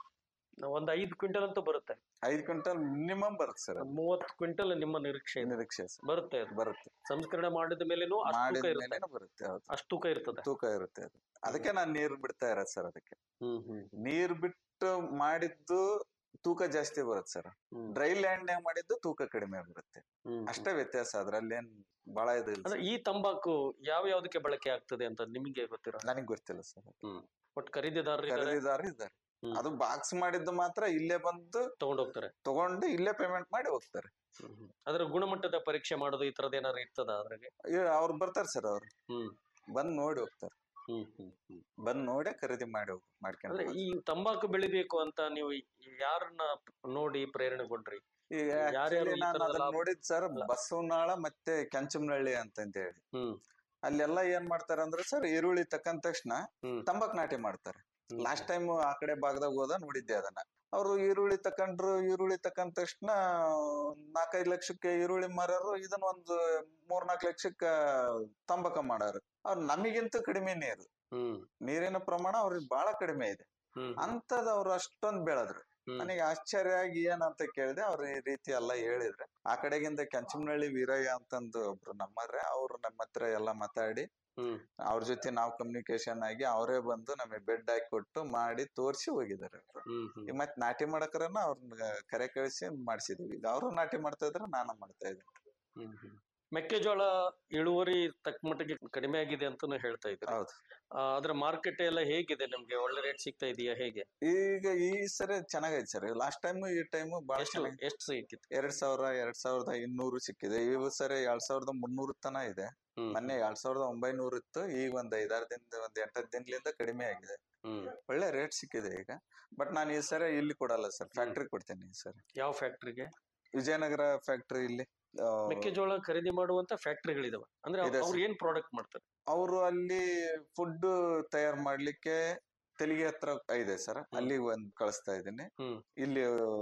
ಒಂದ್ ಐದು ಕ್ವಿಂಟಲ್ ಅಂತೂ ಬರುತ್ತೆ ಐದು ಕ್ವಿಂಟಲ್ ಮಿನಿಮಮ್ ಬರುತ್ತೆ ಸರ್ ಒಂದ್ ಮೂವತ್ತು ಕ್ವಿಂಟಲ್ ನಿಮ್ಮ ನಿರೀಕ್ಷೆ ಇದೆ ನಿರೀಕ್ಷೆ sir. ಬರುತ್ತೆ ಅದು ಬರುತ್ತೆ ಸಂಸ್ಕರಣೆ ಮಾಡಿದ ಮೇಲೇನು ಅಷ್ಟು ತೂಕ ಮಾಡಿದ ಇರುತ್ತೆ ಮೇಲೆ ಬರುತ್ತೆ ಹೌದು ಅಷ್ಟು ತೂಕ ಇರ್ತದೆ ತೂಕ ಇರುತ್ತೆ ಅದು ಅದಕ್ಕೆ ನಾನು ನೀರು ಬಿಡ್ತಾ ಇರೋದು ಸರ್ ಅದಕ್ಕೆ ಹ್ಮ್ ಹ್ಮ್ ನೀರ್ ಬಿಟ್ಟು ಮಾಡಿದ್ದು ತೂಕ ಜಾಸ್ತಿ ಬರುತ್ತೆ ಸರ್ ಹ್ಮ್. ಡ್ರೈ ಲ್ಯಾಂಡ್ ಮಾಡಿದ್ದು ತೂಕ ಕಡಿಮೆ ಬರುತ್ತೆ ಹ್ಮ್ ಅಷ್ಟೇ ವ್ಯತ್ಯಾಸ ಅದ್ರಲ್ಲಿ ಏನ್ ಬಹಳ ಇದು ಇಲ್ಲ ಅಂದ್ರೆ ಈ ತಂಬಾಕು ಯಾವ ಯಾವ್ದಕ್ಕೆ ಬಳಕೆ ಆಗ್ತದೆ ಅಂತ ನಿಮಗೆ ಗೊತ್ತಿರೋ ನನಗೆ ಗೊತ್ತಿಲ್ಲ ಸರ್ ಒಟ್ಟು ಖರೀದಿದಾರರಿಗೆ ಖರೀದಿದಾರ ಇದ್ದಾರೆ ಹ್ಮ್. ಅದು ಬಾಕ್ಸ್ ಮಾಡಿದ್ದು ಮಾತ್ರ ಇಲ್ಲೇ ಬಂದು ತಗೊಂಡ್ ಹೋಗ್ತಾರೆ ತಗೊಂಡು ಇಲ್ಲೇ ಪೇಮೆಂಟ್ ಮಾಡಿ ಹೋಗ್ತಾರೆ ಅದರ ಗುಣಮಟ್ಟದ ಪರೀಕ್ಷೆ ಮಾಡೋದು ಈ ತರದ್ ಏನಾದ್ರು ಇರ್ತದ ಅದ್ರಾಗೆ ಅವ್ರು ಬರ್ತಾರೆ ಸರ್ ಅವ್ರು ಹ್ಮ್ ಬಂದ್ ನೋಡಿ ಹೋಗ್ತಾರೆ ಹ್ಮ್ ಹ್ಮ್ ಹ್ಮ್ ಬಂದ್ ನೋಡಿ ಖರೀದಿ ಮಾಡಿ ಹೋಗ್ ಮಾಡ್ಕೊಂಡು ಅಂದ್ರೆ ಹೋಗೋದು. ಈ ತಂಬಾಕು ಬೆಳಿಬೇಕು ಅಂತ ನೀವು ಯಾರನ್ನ ನೋಡಿ ಪ್ರೇರಣೆಗೊಂಡ್ರಿ ಈಗ ಯಾರ್ಯಾರು actually ಈ ನಾನು ತರದ ಅದನ್ನ ಲಾಭ- ನೋಡಿದ್ ಸರ್ ಬಸವನಾಳ ಮತ್ತೆ ಕೆಂಚಮನಹಳ್ಳಿ ಅಂತಂತ ಹೇಳಿ ಹ್ಮ್ ಅಲ್ಲೆಲ್ಲ ಏನ್ ಮಾಡ್ತಾರೆ ಅಂದ್ರೆ ಸರ್ ಈರುಳ್ಳಿ ತಕ್ಕಂತ ತಕ್ಷಣ ಹ್ಮ್. ತಂಬಾಕ್ ನಾಟಿ ಮಾಡ್ತಾರೆ ಹ್ಮ್. ಲಾಸ್ಟ್ ಟೈಮ್ ಆ ಕಡೆ ಭಾಗದಾಗ ಹೋದ ನೋಡಿದ್ದೆ ಅದನ್ನ ಅವರು ಈರುಳ್ಳಿ ತಕೊಂಡ್ರು ಈರುಳ್ಳಿ ತಕ್ಕಂತ ತಕ್ಷಣ ನಾಲ್ಕೈದು ಲಕ್ಷಕ್ಕೆ ಈರುಳ್ಳಿ ಮಾರೋರು ಇದನ್ನ ಒಂದು ಮೂರ್ನಾಲ್ಕು ಲಕ್ಷಕ್ಕ ತಂಬಾಕ ಮಾಡಾರು ಅವ್ರು ನಮಗಿಂತ ಕಡಿಮೆ ನೀರು ಹ್ಮ್ ನೀರಿನ ಪ್ರಮಾಣ ಅವ್ರಿಗೆ ಬಹಳ ಕಡಿಮೆ ಇದೆ ಹ್ಮ್ ಅಂತದ್ ಅವ್ರು ಅಷ್ಟೊಂದ್ ಬೆಳೆದ್ರು ಹ್ಮ್. ನನಗೆ ಆಶ್ಚರ್ಯ ಆಗಿ ಏನಂತ ಕೇಳಿದೆ ಅವ್ರ ಈ ರೀತಿ ಎಲ್ಲ ಹೇಳಿದ್ರೆ ಆ ಕಡೆಗಿಂದ ಕೆಂಚಮನಹಳ್ಳಿ ವೀರಯ್ಯ ಅಂತಂದು ಒಬ್ರು ನಮ್ಮರ್ರೆ ಅವ್ರು ನಮ್ಮ ಹತ್ರ ಎಲ್ಲ ಮಾತಾಡಿ ಹ್ಮ್ ಅವ್ರ ಜೊತೆ ನಾವು ಕಮ್ಯುನಿಕೇಶನ್ ಆಗಿ ಅವರೇ ಬಂದು ನಮಗೆ ಬೆಡ್ ಹಾಕಿ ಕೊಟ್ಟು ಮಾಡಿ ತೋರಿಸಿ ಹೋಗಿದ್ದಾರೆ ಅವ್ರು. ಹ್ಮ್ ಹ್ಮ್ ಈಗ ಮತ್ತೆ ನಾಟಿ ಮಾಡಕರನ ಅವ್ರನ್ನ ಕರೆ ಕಳಿಸಿ ಮಾಡಿಸಿದೀವಿ ಈಗ ಅವರು ನಾಟಿ ಮಾಡ್ತಾ ಇದ್ರೆ ನಾನು ಮಾಡ್ತಾ ಇದ್ದೀನಿ ಹ್ಮ್ ಹ್ಮ್. ಮೆಕ್ಕೆಜೋಳ ಇಳುವರಿ ತಕ್ಕ ಮಟ್ಟಿಗೆ ಕಡಿಮೆ ಆಗಿದೆ ಅಂತಾನು ಹೇಳ್ತಾ ಇದ್ರು ಹೌದು ಅದ್ರ ಮಾರ್ಕೆಟ್ ಎಲ್ಲ ಹೇಗಿದೆ ನಿಮ್ಗೆ ಒಳ್ಳೆ ರೇಟ್ ಸಿಗ್ತಾ ಇದೆಯಾ ಹೇಗೆ ಈಗ ಈ ಸರಿ ಚೆನ್ನಾಗೈತೆ ಸರ್ ಲಾಸ್ಟ್ ಟೈಮ್ ಈ ಟೈಮ್ ಬಹಳ ಎಷ್ಟು ಚೆನ್ನಾಗಿ ಎಷ್ಟು ಸಿಕ್ಕಿತ್ತು ಎರಡ್ ಸಾವಿರ ಎರಡ್ ಸಾವಿರದ ಇನ್ನೂರು ಸಿಕ್ಕಿದೆ ಈ ಸರಿ ಎರಡ್ ಸಾವಿರದ ಮುನ್ನೂರು ತನ ಇದೆ ಹ್ಮ್ ಮೊನ್ನೆ ಎರಡ್ ಸಾವಿರದ ಒಂಬೈನೂರು ಇತ್ತು ಈಗ ಒಂದ್ ಐದಾರು ದಿನದ ಒಂದ್ ಎಂಟತ್ತು ದಿನದಿಂದ ಕಡಿಮೆ ಆಗಿದೆ ಹ್ಮ್ ಒಳ್ಳೆ ರೇಟ್ ಸಿಕ್ಕಿದೆ ಈಗ ಬಟ್ ನಾನು ಈ ಸರಿ ಇಲ್ಲಿ ಕೊಡಲ್ಲ ಸರ್ ಫ್ಯಾಕ್ಟ್ರಿ ಕೊಡ್ತೇನೆ ಈ ಸರಿ ಯಾವ ಫ್ಯಾಕ್ಟ್ರಿಗೆ ವಿಜಯನಗರ ಫ್ಯಾಕ್ಟ್ರಿ ಇಲ್ಲಿ ಮೆಕ್ಕೆಜೋಳ ಖರೀದಿ ಮಾಡುವಂತ ಫ್ಯಾಕ್ಟ್ರಿಗಳಿದಾವ ಅಂದ್ರೆ ಇದೆ ಅವ್ರು sir. ಏನ್ ಪ್ರಾಡಕ್ಟ್ ಮಾಡ್ತಾರೆ ಅವರು ಅಲ್ಲಿ ಫುಡ್ ತಯಾರು ಮಾಡ್ಲಿಕ್ಕೆ ತೆಲಿಗೆ ಹತ್ರ ಇದೆ ಸರ್ ಅಲ್ಲಿ ಒಂದ್ ಕಳಿಸ್ತಾ ಇದ್ದೀನಿ ಹ್ಮ್. ಇಲ್ಲಿ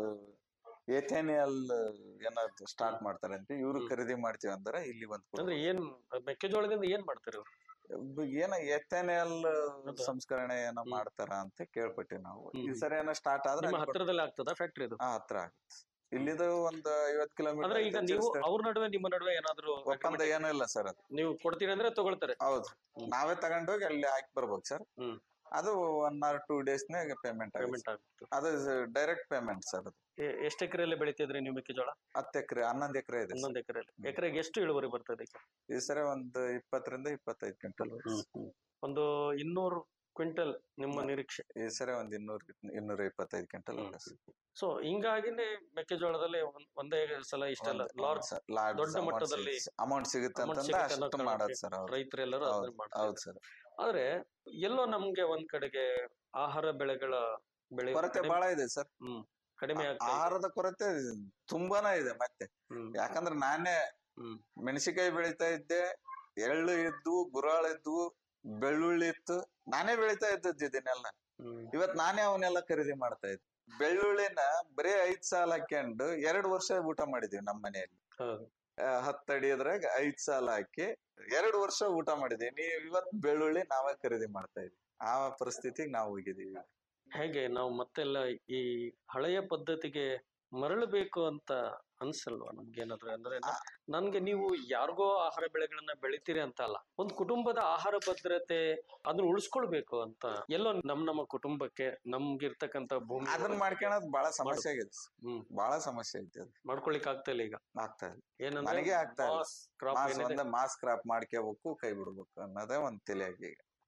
ಏಥೇನಿಯಲ್ ಏನಾದ್ರು ಸ್ಟಾರ್ಟ್ ಮಾಡ್ತಾರೆ ಅಂತ ಇವ್ರು ಹ್ಮ್. ಖರೀದಿ ಮಾಡ್ತೀವಿ ಅಂದ್ರೆ ಇಲ್ಲಿ ಒಂದ್ ಅಂದ್ರೆ ಏನ್ ಮೆಕ್ಕೆಜೋಳದಿಂದ ಏನ್ ಮಾಡ್ತಾರೆ ಇವ್ರು ಏನ ಎಥೆನಿಯಲ್ ಹೌದಾ? ಸಂಸ್ಕರಣೆ ಏನೋ ಹ್ಮ್. ಮಾಡ್ತಾರ ಅಂತ ಕೇಳ್ಪಟ್ಟಿ ನಾವು ಈ ಹ್ಮ್. ಸರಿ ಏನೋ ಸ್ಟಾರ್ಟ್ ಆದ್ರೆ ನಿಮ್ಮ ಅಲ್ಲಿ ಕೊಡ್- ಹತ್ರದಲ್ಲಿ ಆಗ್ತದ ಫ್ಯಾಕ್ಟ್ರಿ ಇದು ಹಾ, ಹತ್ರ ಆಗುತ್ತೆ ಇಲ್ಲಿದು ಒಂದ್ ಐವತ್ ಅಂದ್ರೆ ಈಗ ನೀವು ಕಿಲೋಮೀಟರ್ ಅವ್ರ ನಡುವೆ ನಿಮ್ಮ ನಡುವೆ ಏನಾದ್ರು ಒಪ್ಪಂದ ಏನೂ ಇಲ್ಲ ಸರ್ ಅದು ನೀವು ಕೊಡ್ತೀರಿ ಅಂದ್ರೆ ತಗೊಳ್ತಾರೆ ಹೌದು ಹ್ಮ್. ನಾವೇ ತಗೊಂಡೋಗಿ ಅಲ್ಲಿ ಹಾಕಿ ಬರ್ಬೇಕು ಸರ್ ಹ್ಮ್. ಅದು ಒನ್ ಆರ್ ಟೂ ಡೇಸ್ ನಾಗ ಪೇಮೆಂಟ್ ಆಗುತ್ತೆ ಪೇಮೆಂಟ್ ಆಗುತ್ತೆ ಅದು ಡೈರೆಕ್ಟ್ ಪೇಮೆಂಟ್ ಸರ್ ಅದು ಎ- ಎಷ್ಟ್ ಎಕರೆಯಲ್ಲಿ ಬೆಳಿತಿದ್ರಿ ನೀವು ಮೆಕ್ಕೆಜೋಳ ಹತ್ತು ಎಕರೆ ಹನ್ನೊಂದು ಎಕರೆ ಇದೆ sir. ಹನ್ನೊಂದು ಎಕರೆಯಲ್ಲಿ ಎಕರೆಗೆ ಎಷ್ಟು ಇಳುವರಿ ಬರ್ತದೆ ಈಗ ಈ ಸರಿ ಒಂದು ಇಪ್ಪತ್ತರಿಂದ ಇಪ್ಪತ್ತೈದು ಕ್ವಿಂಟಲ್ ಒಂದು ಇನ್ನೂರು ಕ್ವಿಂಟಲ್ ನಿಮ್ಮ ನಿರೀಕ್ಷೆ ಈ ಸರಿ ಒಂದ್ ಇನ್ನೂರ್ ಇನ್ನೂರ ಇಪ್ಪತ್ತೈದು ಕ್ವಿಂಟಲ್ ಸೊ ಹಿಂಗಾಗಿನೇ ಮೆಕ್ಕೆಜೋಳದಲ್ಲಿ ಒಂದ್- ಒಂದೇ ಸಲ ಇಷ್ಟೆಲ್ಲ ಲಾರ್ಜ್ ದೊಡ್ಡ ಮಟ್ಟದಲ್ಲಿ ಅಮೌಂಟ್ ಸಿಗುತ್ತೆ amount ಅಂತಂದ ಸಿಗುತ್ತೆ ಅನ್ನೋ ಅಷ್ಟು ಕಾರಣಕ್ಕೆ ಮಾಡೋದು ಸರ್ ಅವ್ರು ರೈತರೆಲ್ಲರೂ ಹೌದು ಅದನ್ನ ಮಾಡ್ತಾ ಹೌದು ಇದ್ದಾರೆ. ಸರ್ ಆದ್ರೆ ಎಲ್ಲೋ ನಮ್ಗೆ ಒಂದ್ ಕಡೆಗೆ ಆಹಾರ ಬೆಳೆಗಳ ಬೆಳೆ ಕೊರತೆ ಕಡಿಮೆ- ಬಹಳ ಇದೆ ಸರ್ ಹ್ಮ್ ಕಡಿಮೆ ಆಗ್ತಾ ಇದೆ. ಆಹಾರದ ಕೊರತೆ ತುಂಬಾನೇ ಇದೆ ಮತ್ತೆ ಹ್ಮ್. ಯಾಕಂದ್ರೆ ನಾನೇ ಹ್ಮ್. ಮೆಣಸಿನಕಾಯಿ ಬೆಳಿತಾ ಇದ್ದೆ ಎಳ್ಳು ಇದ್ವು ಗುರಾಳ ಇದ್ವು ಬೆಳ್ಳುಳ್ಳಿ ಇತ್ತು ನಾನೇ ಬೆಳಿತಾ ಇದ್ದದ್ದು ಇದನ್ನೆಲ್ಲ ಹ್ಮ್. ಇವತ್ ನಾನೇ ಅವನ್ನೆಲ್ಲ ಖರೀದಿ ಮಾಡ್ತಾ ಇದ್ದೆ ಬೆಳ್ಳುಳ್ಳಿನ ಬರೀ ಐದ್ ಸಾಲ ಹಾಕ್ಯಂಡು ಎರಡ್ ವರ್ಷ ಊಟ ಮಾಡಿದೀವಿ ನಮ್ಮ ಮನೆಯಲ್ಲಿ ಹೌದು. ಆ, ಹತ್ತ್ ಅಡಿಯದ್ರಾಗ ಐದ್ ಸಾಲ ಹಾಕಿ ಎರಡು ವರ್ಷ ಊಟ ಮಾಡಿದೀವಿ ನೀವು ಇವತ್ ಬೆಳ್ಳುಳ್ಳಿ ನಾವೇ ಖರೀದಿ ಮಾಡ್ತಾ ಇದ್ವಿ ಆ ಪರಿಸ್ಥಿತಿಗೆ ನಾವು ಹೋಗಿದೀವಿ ಹೇಗೆ ನಾವು ಮತ್ತೆಲ್ಲ ಈ ಹಳೆಯ ಪದ್ಧತಿಗೆ ಮರಳಬೇಕು ಅಂತ ಅನ್ಸಲ್ವಾ ನಮ್ಗೇನಾದ್ರು ಅಂದ್ರೆ ನ- ನನ್ಗೆ ನೀವು ಯಾರಿಗೋ ಆಹಾರ ಬೆಳೆಗಳನ್ನ ಬೆಳಿತೀರಿ ಅಂತ ಅಲ್ಲ ಒಂದ್ ಕುಟುಂಬದ ಆಹಾರ ಭದ್ರತೆ ಅದನ್ನ ಉಳಿಸ್ಕೊಳ್ಬೇಕು ಅಂತ ಎಲ್ಲೋ ನಮ್ ನಮ್ಮ ಕುಟುಂಬಕ್ಕೆ ನಮ್ಗಿರ್ತಕ್ಕಂತ ಭೂಮಿ ಅದನ್ನ ಮಾಡ್ಕೊಳೋದ್ ಬಹಳ ಸಮಸ್ಯೆ ಆಗಿದೆ ಹ್ಮ್ ಬಹಳ ಸಮಸ್ಯೆ ಐತೆ ಅದು ಮಾಡ್ಕೊಳಿಕ್ ಆಗ್ತಾ ಇಲ್ಲ ಈಗ ಆಗ್ತಾ ಇಲ್ಲ ಏನಂದ್ರೆ ನನಗೆ ಆಗ್ತಾ ಇಲ್ಲ. ಮಾಸ್ ಕ್ರಾಪ್ ಮಾಸ್ ಏನಿದೆ ಒಂದೇ ಮಾಸ್ ಕ್ರಾಪ್ ಮಾಡ್ಕೋಬೇಕು ಕೈ ಬಿಡ್ಬೇಕು ಅನ್ನೋದೇ ಒಂದ್ ತಲೆಯಾಗಿ ಈಗ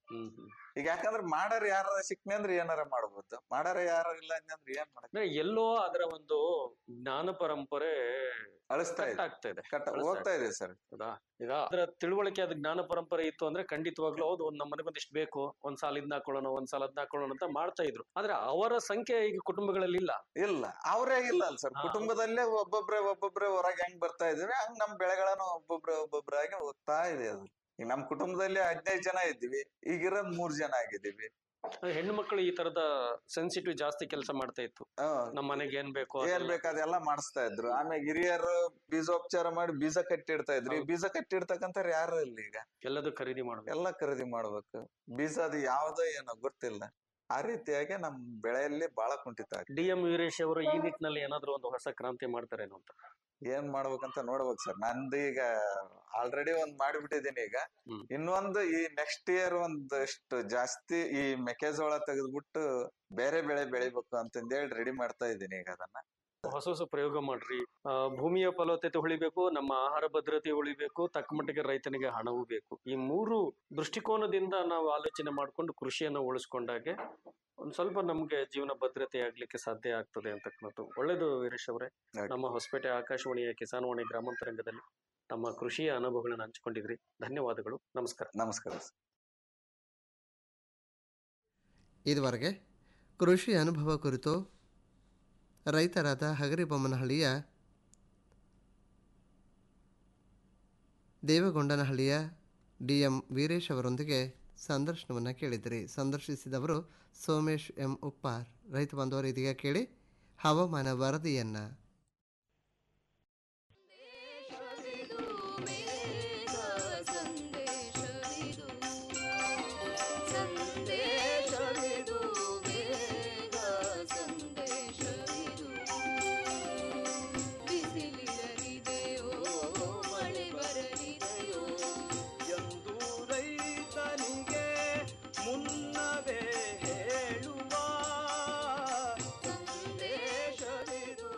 ಹ್ಮ್ ಹ್ಮ್ ಈಗ ಯಾಕಂದ್ರೆ ಮಾಡಾರ ಯಾರ ಸಿಕ್ನೆ ಅಂದ್ರೆ ಏನಾರ ಮಾಡ್ಬೋದು ಮಾಡಾರ ಯಾರು ಇಲ್ಲ ಅಂದ್ರೆ ಏನ್ ಮಾಡಕ್ ಅಂದ್ರೆ ಎಲ್ಲೋ ಅದರ ಒಂದು ಜ್ಞಾನ ಪರಂಪರೆ ಅಳಿಸ್ತಾ ಕಟ್ ಇದೆ ಆಗ್ತಾ ಇದೆ ಕಟ್ಟ ಅಳಿಸ್ತಾ ಹೋಗ್ತಾ ಇದೆ ಸರ್ ಹೌದಾ ಈಗ ಅದರ ತಿಳುವಳಿಕೆ ಅದು ಜ್ಞಾನ ಪರಂಪರೆ ಇತ್ತು ಅಂದ್ರೆ ಖಂಡಿತವಾಗ್ಲೂ ಹೌದು ಒಂದ್ ನಮ್ಮ ಮನೆಗೆ ಒಂದಿಷ್ಟು ಬೇಕು ಒಂದ್ ಸಾಲ ಇದ್ನ ಹಾಕೊಳ್ಳೋಣ ಒಂದ್ ಸಾಲ ಅದ್ನ ಹಾಕೊಳ್ಳೋಣ ಅಂತ ಮಾಡ್ತಾ ಇದ್ರು ಆದ್ರೆ ಅವರ ಸಂಖ್ಯೆ ಈಗ ಕುಟುಂಬಗಳಲ್ಲಿ ಇಲ್ಲ ಇಲ್ಲ ಅವರೇ ಇಲ್ಲ ಅಲ್ಲ ಸರ್ ಹಾ. ಕುಟುಂಬದಲ್ಲೇ ಒಬ್ಬೊಬ್ರೆ ಒಬ್ಬೊಬ್ರೆ ಹೊರಗೆ ಹೆಂಗ್ ಬರ್ತಾ ಇದೀವಿ ಹಂಗ್ ನಮ್ ಬೆಳೆಗಳನ್ನ ಒಬ್ಬೊಬ್ರೆ ಒಬ್ಬೊಬ್ರಾಗಿ ಹೋಗ್ತಾ ಇದೆ ಅದು ಈಗ ನಮ್ ಕುಟುಂಬದಲ್ಲಿ ಹದಿನೈದು ಜನ ಇದ್ದೀವಿ ಈಗಿರೋದ್ ಮೂರ್ ಜನ ಆಗಿದ್ದೀವಿ ಅಂದ್ರೆ ಹೆಣ್ಣು ಮಕ್ಕಳು ಈ ತರದ ಸೆನ್ಸಿಟಿವ್ ಜಾಸ್ತಿ ಕೆಲಸ ಮಾಡ್ತಾ ಇತ್ತು ಹ್ಮ್. ನಮ್ಮ ಮನೆಗೆ ಏನ್ ಬೇಕು ಏನ್ ಅದೆಲ್ಲ. ಬೇಕು ಅದೆಲ್ಲ ಮಾಡಿಸ್ತಾ ಇದ್ರು ಆಮೇಲೆ ಹಿರಿಯರು ಬೀಜೋಪಚಾರ ಮಾಡಿ ಬೀಜ ಕಟ್ಟಿಡ್ತಾ ಇದ್ರು ಈ ಹೌದು. ಬೀಜ ಕಟ್ಟಿಡ್ತಕ್ಕಂಥ ಯಾರು ಇಲ್ಲ ಈಗ ಎಲ್ಲದೂ ಖರೀದಿ ಮಾಡ್ಬೇಕು ಎಲ್ಲ ಖರೀದಿ ಮಾಡ್ಬೇಕು ಬೀಜ ಅದು ಯಾವ್ದೋ ಏನೋ ಗೊತ್ತಿಲ್ಲ ಆ ರೀತಿಯಾಗಿ ನಮ್ ಬೆಳೆಯಲ್ಲಿ ಬಹಳ ಕುಂಠಿತ ಆಗ್ತದೆ ಡಿ ಎಂ ವೀರೇಶ್ ಅವರು ಈ ನಿಟ್ಟಿನಲ್ಲಿ ಏನಾದ್ರು ಒಂದು ಹೊಸ ಕ್ರಾಂತಿ ಮಾಡ್ತಾರೇನೋ ಅಂತ ಏನ್ ಮಾಡ್ಬೇಕಂತ ನೋಡ್ಬೇಕು ಸರ್ ನಂದು ಈಗ ಆಲ್ರೆಡಿ ಒಂದ್ ಮಾಡಿಬಿಟ್ಟಿದೀನಿ ಈಗ ಹ್ಮ್. ಇನ್ನೊಂದು ಈ ನೆಕ್ಸ್ಟ್ ಇಯರ್ ಒಂದಷ್ಟು ಜಾಸ್ತಿ ಈ ಮೆಕ್ಕೆಜೋಳ ತೆಗೆದ್ಬಿಟ್ಟು ಬೇರೆ ಬೆಳೆ ಬೆಳಿಬೇಕು ಅಂತಂದೇಳಿ ರೆಡಿ ಮಾಡ್ತಾ ಇದ್ದೀನಿ ಈಗ ಅದನ್ನ ಹೊಸ ಹೊಸ ಪ್ರಯೋಗ ಮಾಡ್ರಿ ಆ, ಭೂಮಿಯ ಫಲವತ್ತತೆ ಉಳಿಬೇಕು ನಮ್ಮ ಆಹಾರ ಭದ್ರತೆ ಉಳಿಬೇಕು ತಕ್ಕ ಮಟ್ಟಿಗೆ ರೈತನಿಗೆ ಹಣವೂ ಬೇಕು ಈ ಮೂರು ದೃಷ್ಟಿಕೋನದಿಂದ ನಾವು ಆಲೋಚನೆ ಮಾಡ್ಕೊಂಡು ಕೃಷಿಯನ್ನ ಉಳಿಸ್ಕೊಂಡಾಗೆ ಒಂದ್ ಸ್ವಲ್ಪ ನಮ್ಗೆ ಜೀವನ ಭದ್ರತೆ ಆಗ್ಲಿಕ್ಕೆ ಸಾಧ್ಯ ಆಗ್ತದೆ ಅಂತಕ್ಕಂಥದ್ದು ಒಳ್ಳೇದು ವೀರೇಶ್ ಅವರೇ Okay. ನಮ್ಮ ಹೊಸಪೇಟೆ ಆಕಾಶವಾಣಿಯ ಕಿಸಾನ್ವಾಣಿ ಗ್ರಾಮಾಂತರಂಗದಲ್ಲಿ ನಮ್ಮ ಕೃಷಿಯ ಅನುಭವಗಳನ್ನ ಹಂಚಿಕೊಂಡಿದ್ರಿ ಧನ್ಯವಾದಗಳು ನಮಸ್ಕಾರ ನಮಸ್ಕಾರ ಸರ್ ಇದುವರೆಗೆ ಕೃಷಿ ಅನುಭವ ಕುರಿತು ರೈತರಾದ ಹಗರಿಬೊಮ್ಮನಹಳ್ಳಿಯ ದೇವಗೊಂಡನಹಳ್ಳಿಯ ಡಿ ಎಂ ವೀರೇಶ್ ಅವರೊಂದಿಗೆ ಸಂದರ್ಶನವನ್ನು ಕೇಳಿದಿರಿ ಸಂದರ್ಶಿಸಿದವರು ಸೋಮೇಶ್ ಎಂ ಉಪ್ಪಾರ್ ರೈತ ಬಾಂಧವರು ಇದೀಗ ಕೇಳಿ ಹವಾಮಾನ ವರದಿಯನ್ನು ಎಂದು ರೈತನಿಗೆ ಮುನ್ನವೇ ಹೇಳುವ ಸಂದೇಶವಿದು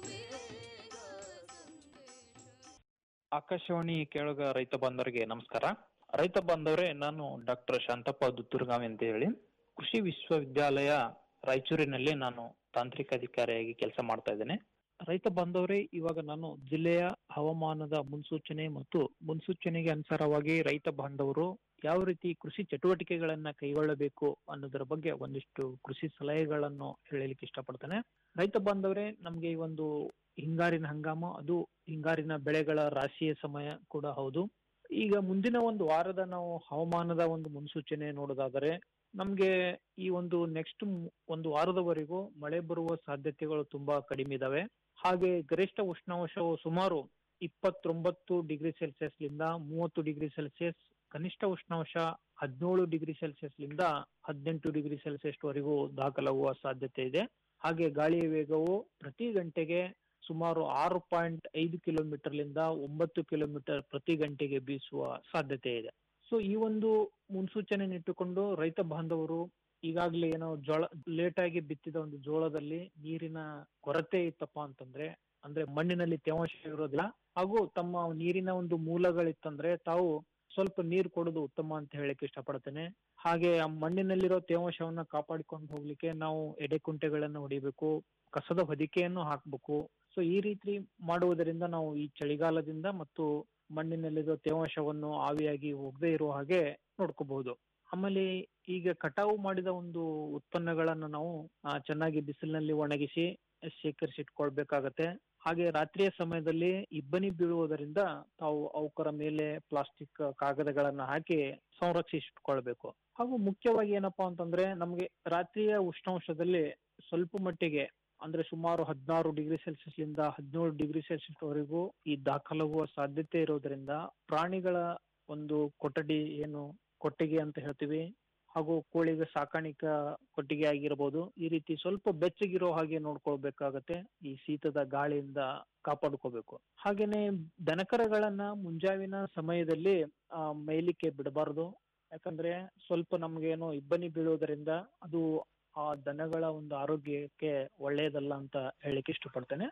ಆಕಾಶವಾಣಿ ಕೇಳುಗ ರೈತ ಬಾಂಧವರಿಗೆ ನಮಸ್ಕಾರ ರೈತ ಬಾಂಧವರೇ ನಾನು ಡಾಕ್ಟರ್ ಶಾಂತಪ್ಪ ದುತ್ತೂರ್ಗಾವಿ ಅಂತ ಹೇಳಿ ಕೃಷಿ ವಿಶ್ವವಿದ್ಯಾಲಯ ರಾಯಚೂರಿನಲ್ಲಿ ನಾನು ತಾಂತ್ರಿಕ ಅಧಿಕಾರಿಯಾಗಿ ಕೆಲಸ ಮಾಡ್ತಾ ಇದ್ದೇನೆ ರೈತ ಬಾಂಧವರೇ ಇವಾಗ ನಾನು ಜಿಲ್ಲೆಯ ಹವಾಮಾನದ ಮುನ್ಸೂಚನೆ ಮತ್ತು ಮುನ್ಸೂಚನೆಗೆ ಅನುಸಾರವಾಗಿ ರೈತ ಬಾಂಧವರು ಯಾವ ರೀತಿ ಕೃಷಿ ಚಟುವಟಿಕೆಗಳನ್ನ ಕೈಗೊಳ್ಳಬೇಕು ಅನ್ನೋದರ ಬಗ್ಗೆ ಒಂದಿಷ್ಟು ಕೃಷಿ ಸಲಹೆಗಳನ್ನು ಹೇಳಲಿಕ್ಕೆ ಇಷ್ಟಪಡ್ತೇನೆ ರೈತ ಬಾಂಧವರೇ ನಮ್ಗೆ ಈ ಒಂದು ಹಿಂಗಾರಿನ ಹಂಗಾಮ ಅದು ಹಿಂಗಾರಿನ ಬೆಳೆಗಳ ರಾಶಿಯ ಸಮಯ ಕೂಡ ಹೌದು ಈಗ ಮುಂದಿನ ಒಂದು ವಾರದ ನಾವು ಹವಾಮಾನದ ಒಂದು ಮುನ್ಸೂಚನೆ ನೋಡೋದಾದರೆ ನಮ್ಗೆ ಈ ಒಂದು ನೆಕ್ಸ್ಟ್ ಒಂದು ವಾರದವರೆಗೂ ಮಳೆ ಬರುವ ಸಾಧ್ಯತೆಗಳು ತುಂಬಾ ಕಡಿಮೆ ಇದಾವೆ ಹಾಗೆ ಗರಿಷ್ಠ ಉಷ್ಣಾಂಶವು ಸುಮಾರು ಇಪ್ಪತ್ತೊಂಬತ್ತು ಡಿಗ್ರಿ ಸೆಲ್ಸಿಯಸ್ ಲಿಂದ ಮೂವತ್ತು ಡಿಗ್ರಿ ಸೆಲ್ಸಿಯಸ್ ಕನಿಷ್ಠ ಉಷ್ಣಾಂಶ ಹದಿನೇಳು ಡಿಗ್ರಿ ಸೆಲ್ಸಿಯಸ್ ಲಿಂದ ಹದಿನೆಂಟು ಡಿಗ್ರಿ ಸೆಲ್ಸಿಯಸ್ ವರೆಗೂ ದಾಖಲಾಗುವ ಸಾಧ್ಯತೆ ಇದೆ ಹಾಗೆ ಗಾಳಿಯ ವೇಗವು ಪ್ರತಿ ಗಂಟೆಗೆ ಸುಮಾರು ಆರು ಪಾಯಿಂಟ್ ಐದು ಕಿಲೋಮೀಟರ್ ಲಿಂದ ಒಂಬತ್ತು ಕಿಲೋಮೀಟರ್ ಪ್ರತಿ ಗಂಟೆಗೆ ಬೀಸುವ ಸಾಧ್ಯತೆ ಇದೆ ಸೊ ಈ ಒಂದು ಮುನ್ಸೂಚನೆಯನ್ನಿಟ್ಟುಕೊಂಡು ರೈತ ಬಾಂಧವರು ಈಗಾಗಲೇ ಏನೋ ಜೋಳ ಲೇಟ್ ಆಗಿ ಬಿತ್ತಿದ ಒಂದು ಜೋಳದಲ್ಲಿ ನೀರಿನ ಕೊರತೆ ಇತ್ತಪ್ಪ ಅಂತಂದ್ರೆ ಅಂದ್ರೆ ಮಣ್ಣಿನಲ್ಲಿ ತೇವಾಂಶ ಇರೋದಿಲ್ಲ ಹಾಗೂ ತಮ್ಮ ನೀರಿನ ಒಂದು ಮೂಲಗಳಿತ್ತಂದ್ರೆ ತಾವು ಸ್ವಲ್ಪ ನೀರು ಕೊಡೋದು ಉತ್ತಮ ಅಂತ ಹೇಳಕ್ ಇಷ್ಟಪಡ್ತೇನೆ ಹಾಗೆ ಆ ಮಣ್ಣಿನಲ್ಲಿರೋ ತೇವಾಂಶವನ್ನ ಕಾಪಾಡಿಕೊಂಡು ಹೋಗ್ಲಿಕ್ಕೆ ನಾವು ಎಡೆಕುಂಟೆಗಳನ್ನು ಹೊಡಿಬೇಕು ಕಸದ ಹೊದಿಕೆಯನ್ನು ಹಾಕ್ಬೇಕು ಸೊ ಈ ರೀತಿ ಮಾಡುವುದರಿಂದ ನಾವು ಈ ಚಳಿಗಾಲದಿಂದ ಮತ್ತು ಮಣ್ಣಿನಲ್ಲಿರೋ ತೇವಾಂಶವನ್ನು ಆವಿಯಾಗಿ ಹೋಗದೆ ಇರುವ ಹಾಗೆ ನೋಡ್ಕೋಬಹುದು ಆಮೇಲೆ ಈಗ ಕಟಾವು ಮಾಡಿದ ಒಂದು ಉತ್ಪನ್ನಗಳನ್ನ ನಾವು ಆ, ಚೆನ್ನಾಗಿ ಬಿಸಿಲಿನಲ್ಲಿ ಒಣಗಿಸಿ ಶೇಖರಿಸಿಟ್ಕೊಳ್ಬೇಕಾಗತ್ತೆ ಹಾಗೆ ರಾತ್ರಿಯ ಸಮಯದಲ್ಲಿ ಇಬ್ಬನಿ ಬೀಳುವುದರಿಂದ ತಾವು ಅವುಕರ ಮೇಲೆ ಪ್ಲಾಸ್ಟಿಕ್ ಕಾಗದಗಳನ್ನ ಹಾಕಿ ಸಂರಕ್ಷಿಸಿಟ್ಕೊಳ್ಬೇಕು ಹಾಗೂ ಮುಖ್ಯವಾಗಿ ಏನಪ್ಪಾ ಅಂತಂದ್ರೆ ನಮ್ಗೆ ರಾತ್ರಿಯ ಉಷ್ಣಾಂಶದಲ್ಲಿ ಸ್ವಲ್ಪ ಮಟ್ಟಿಗೆ ಅಂದ್ರೆ ಸುಮಾರು ಹದಿನಾರು ಡಿಗ್ರಿ ಸೆಲ್ಸಿಯಸ್ ಲಿಂದ ಹದಿನೇಳು ಡಿಗ್ರಿ ಸೆಲ್ಸಿಯಸ್ ವರೆಗೂ ಈ ದಾಖಲಾಗುವ ಸಾಧ್ಯತೆ ಇರೋದ್ರಿಂದ ಪ್ರಾಣಿಗಳ ಒಂದು ಕೊಠಡಿ ಏನು ಕೊಟ್ಟಿಗೆ ಅಂತ ಹೇಳ್ತೀವಿ ಹಾಗೂ ಕೋಳಿಗೆ ಸಾಕಾಣಿಕಾ ಕೊಟ್ಟಿಗೆ ಆಗಿರ್ಬೋದು ಈ ರೀತಿ ಸ್ವಲ್ಪ ಬೆಚ್ಚಗಿರೋ ಹಾಗೆ ನೋಡ್ಕೊಳ್ಬೇಕಾಗತ್ತೆ ಈ ಶೀತದ ಗಾಳಿಯಿಂದ ಕಾಪಾಡ್ಕೋಬೇಕು ಹಾಗೇನೆ ದನಕರಗಳನ್ನ ಮುಂಜಾವಿನ ಸಮಯದಲ್ಲಿ ಆ ಮೇಯ್ಲಿಕ್ಕೆ ಬಿಡಬಾರ್ದು ಯಾಕಂದ್ರೆ ಸ್ವಲ್ಪ ನಮ್ಗೇನೋ ಇಬ್ಬನಿ ಬೀಳೋದ್ರಿಂದ ಅದು ಆ ದನಗಳ ಒಂದು ಆರೋಗ್ಯಕ್ಕೆ ಒಳ್ಳೆಯದಲ್ಲ ಅಂತ ಹೇಳಲಿಕ್ಕೆ ಇಷ್ಟಪಡ್ತೇನೆ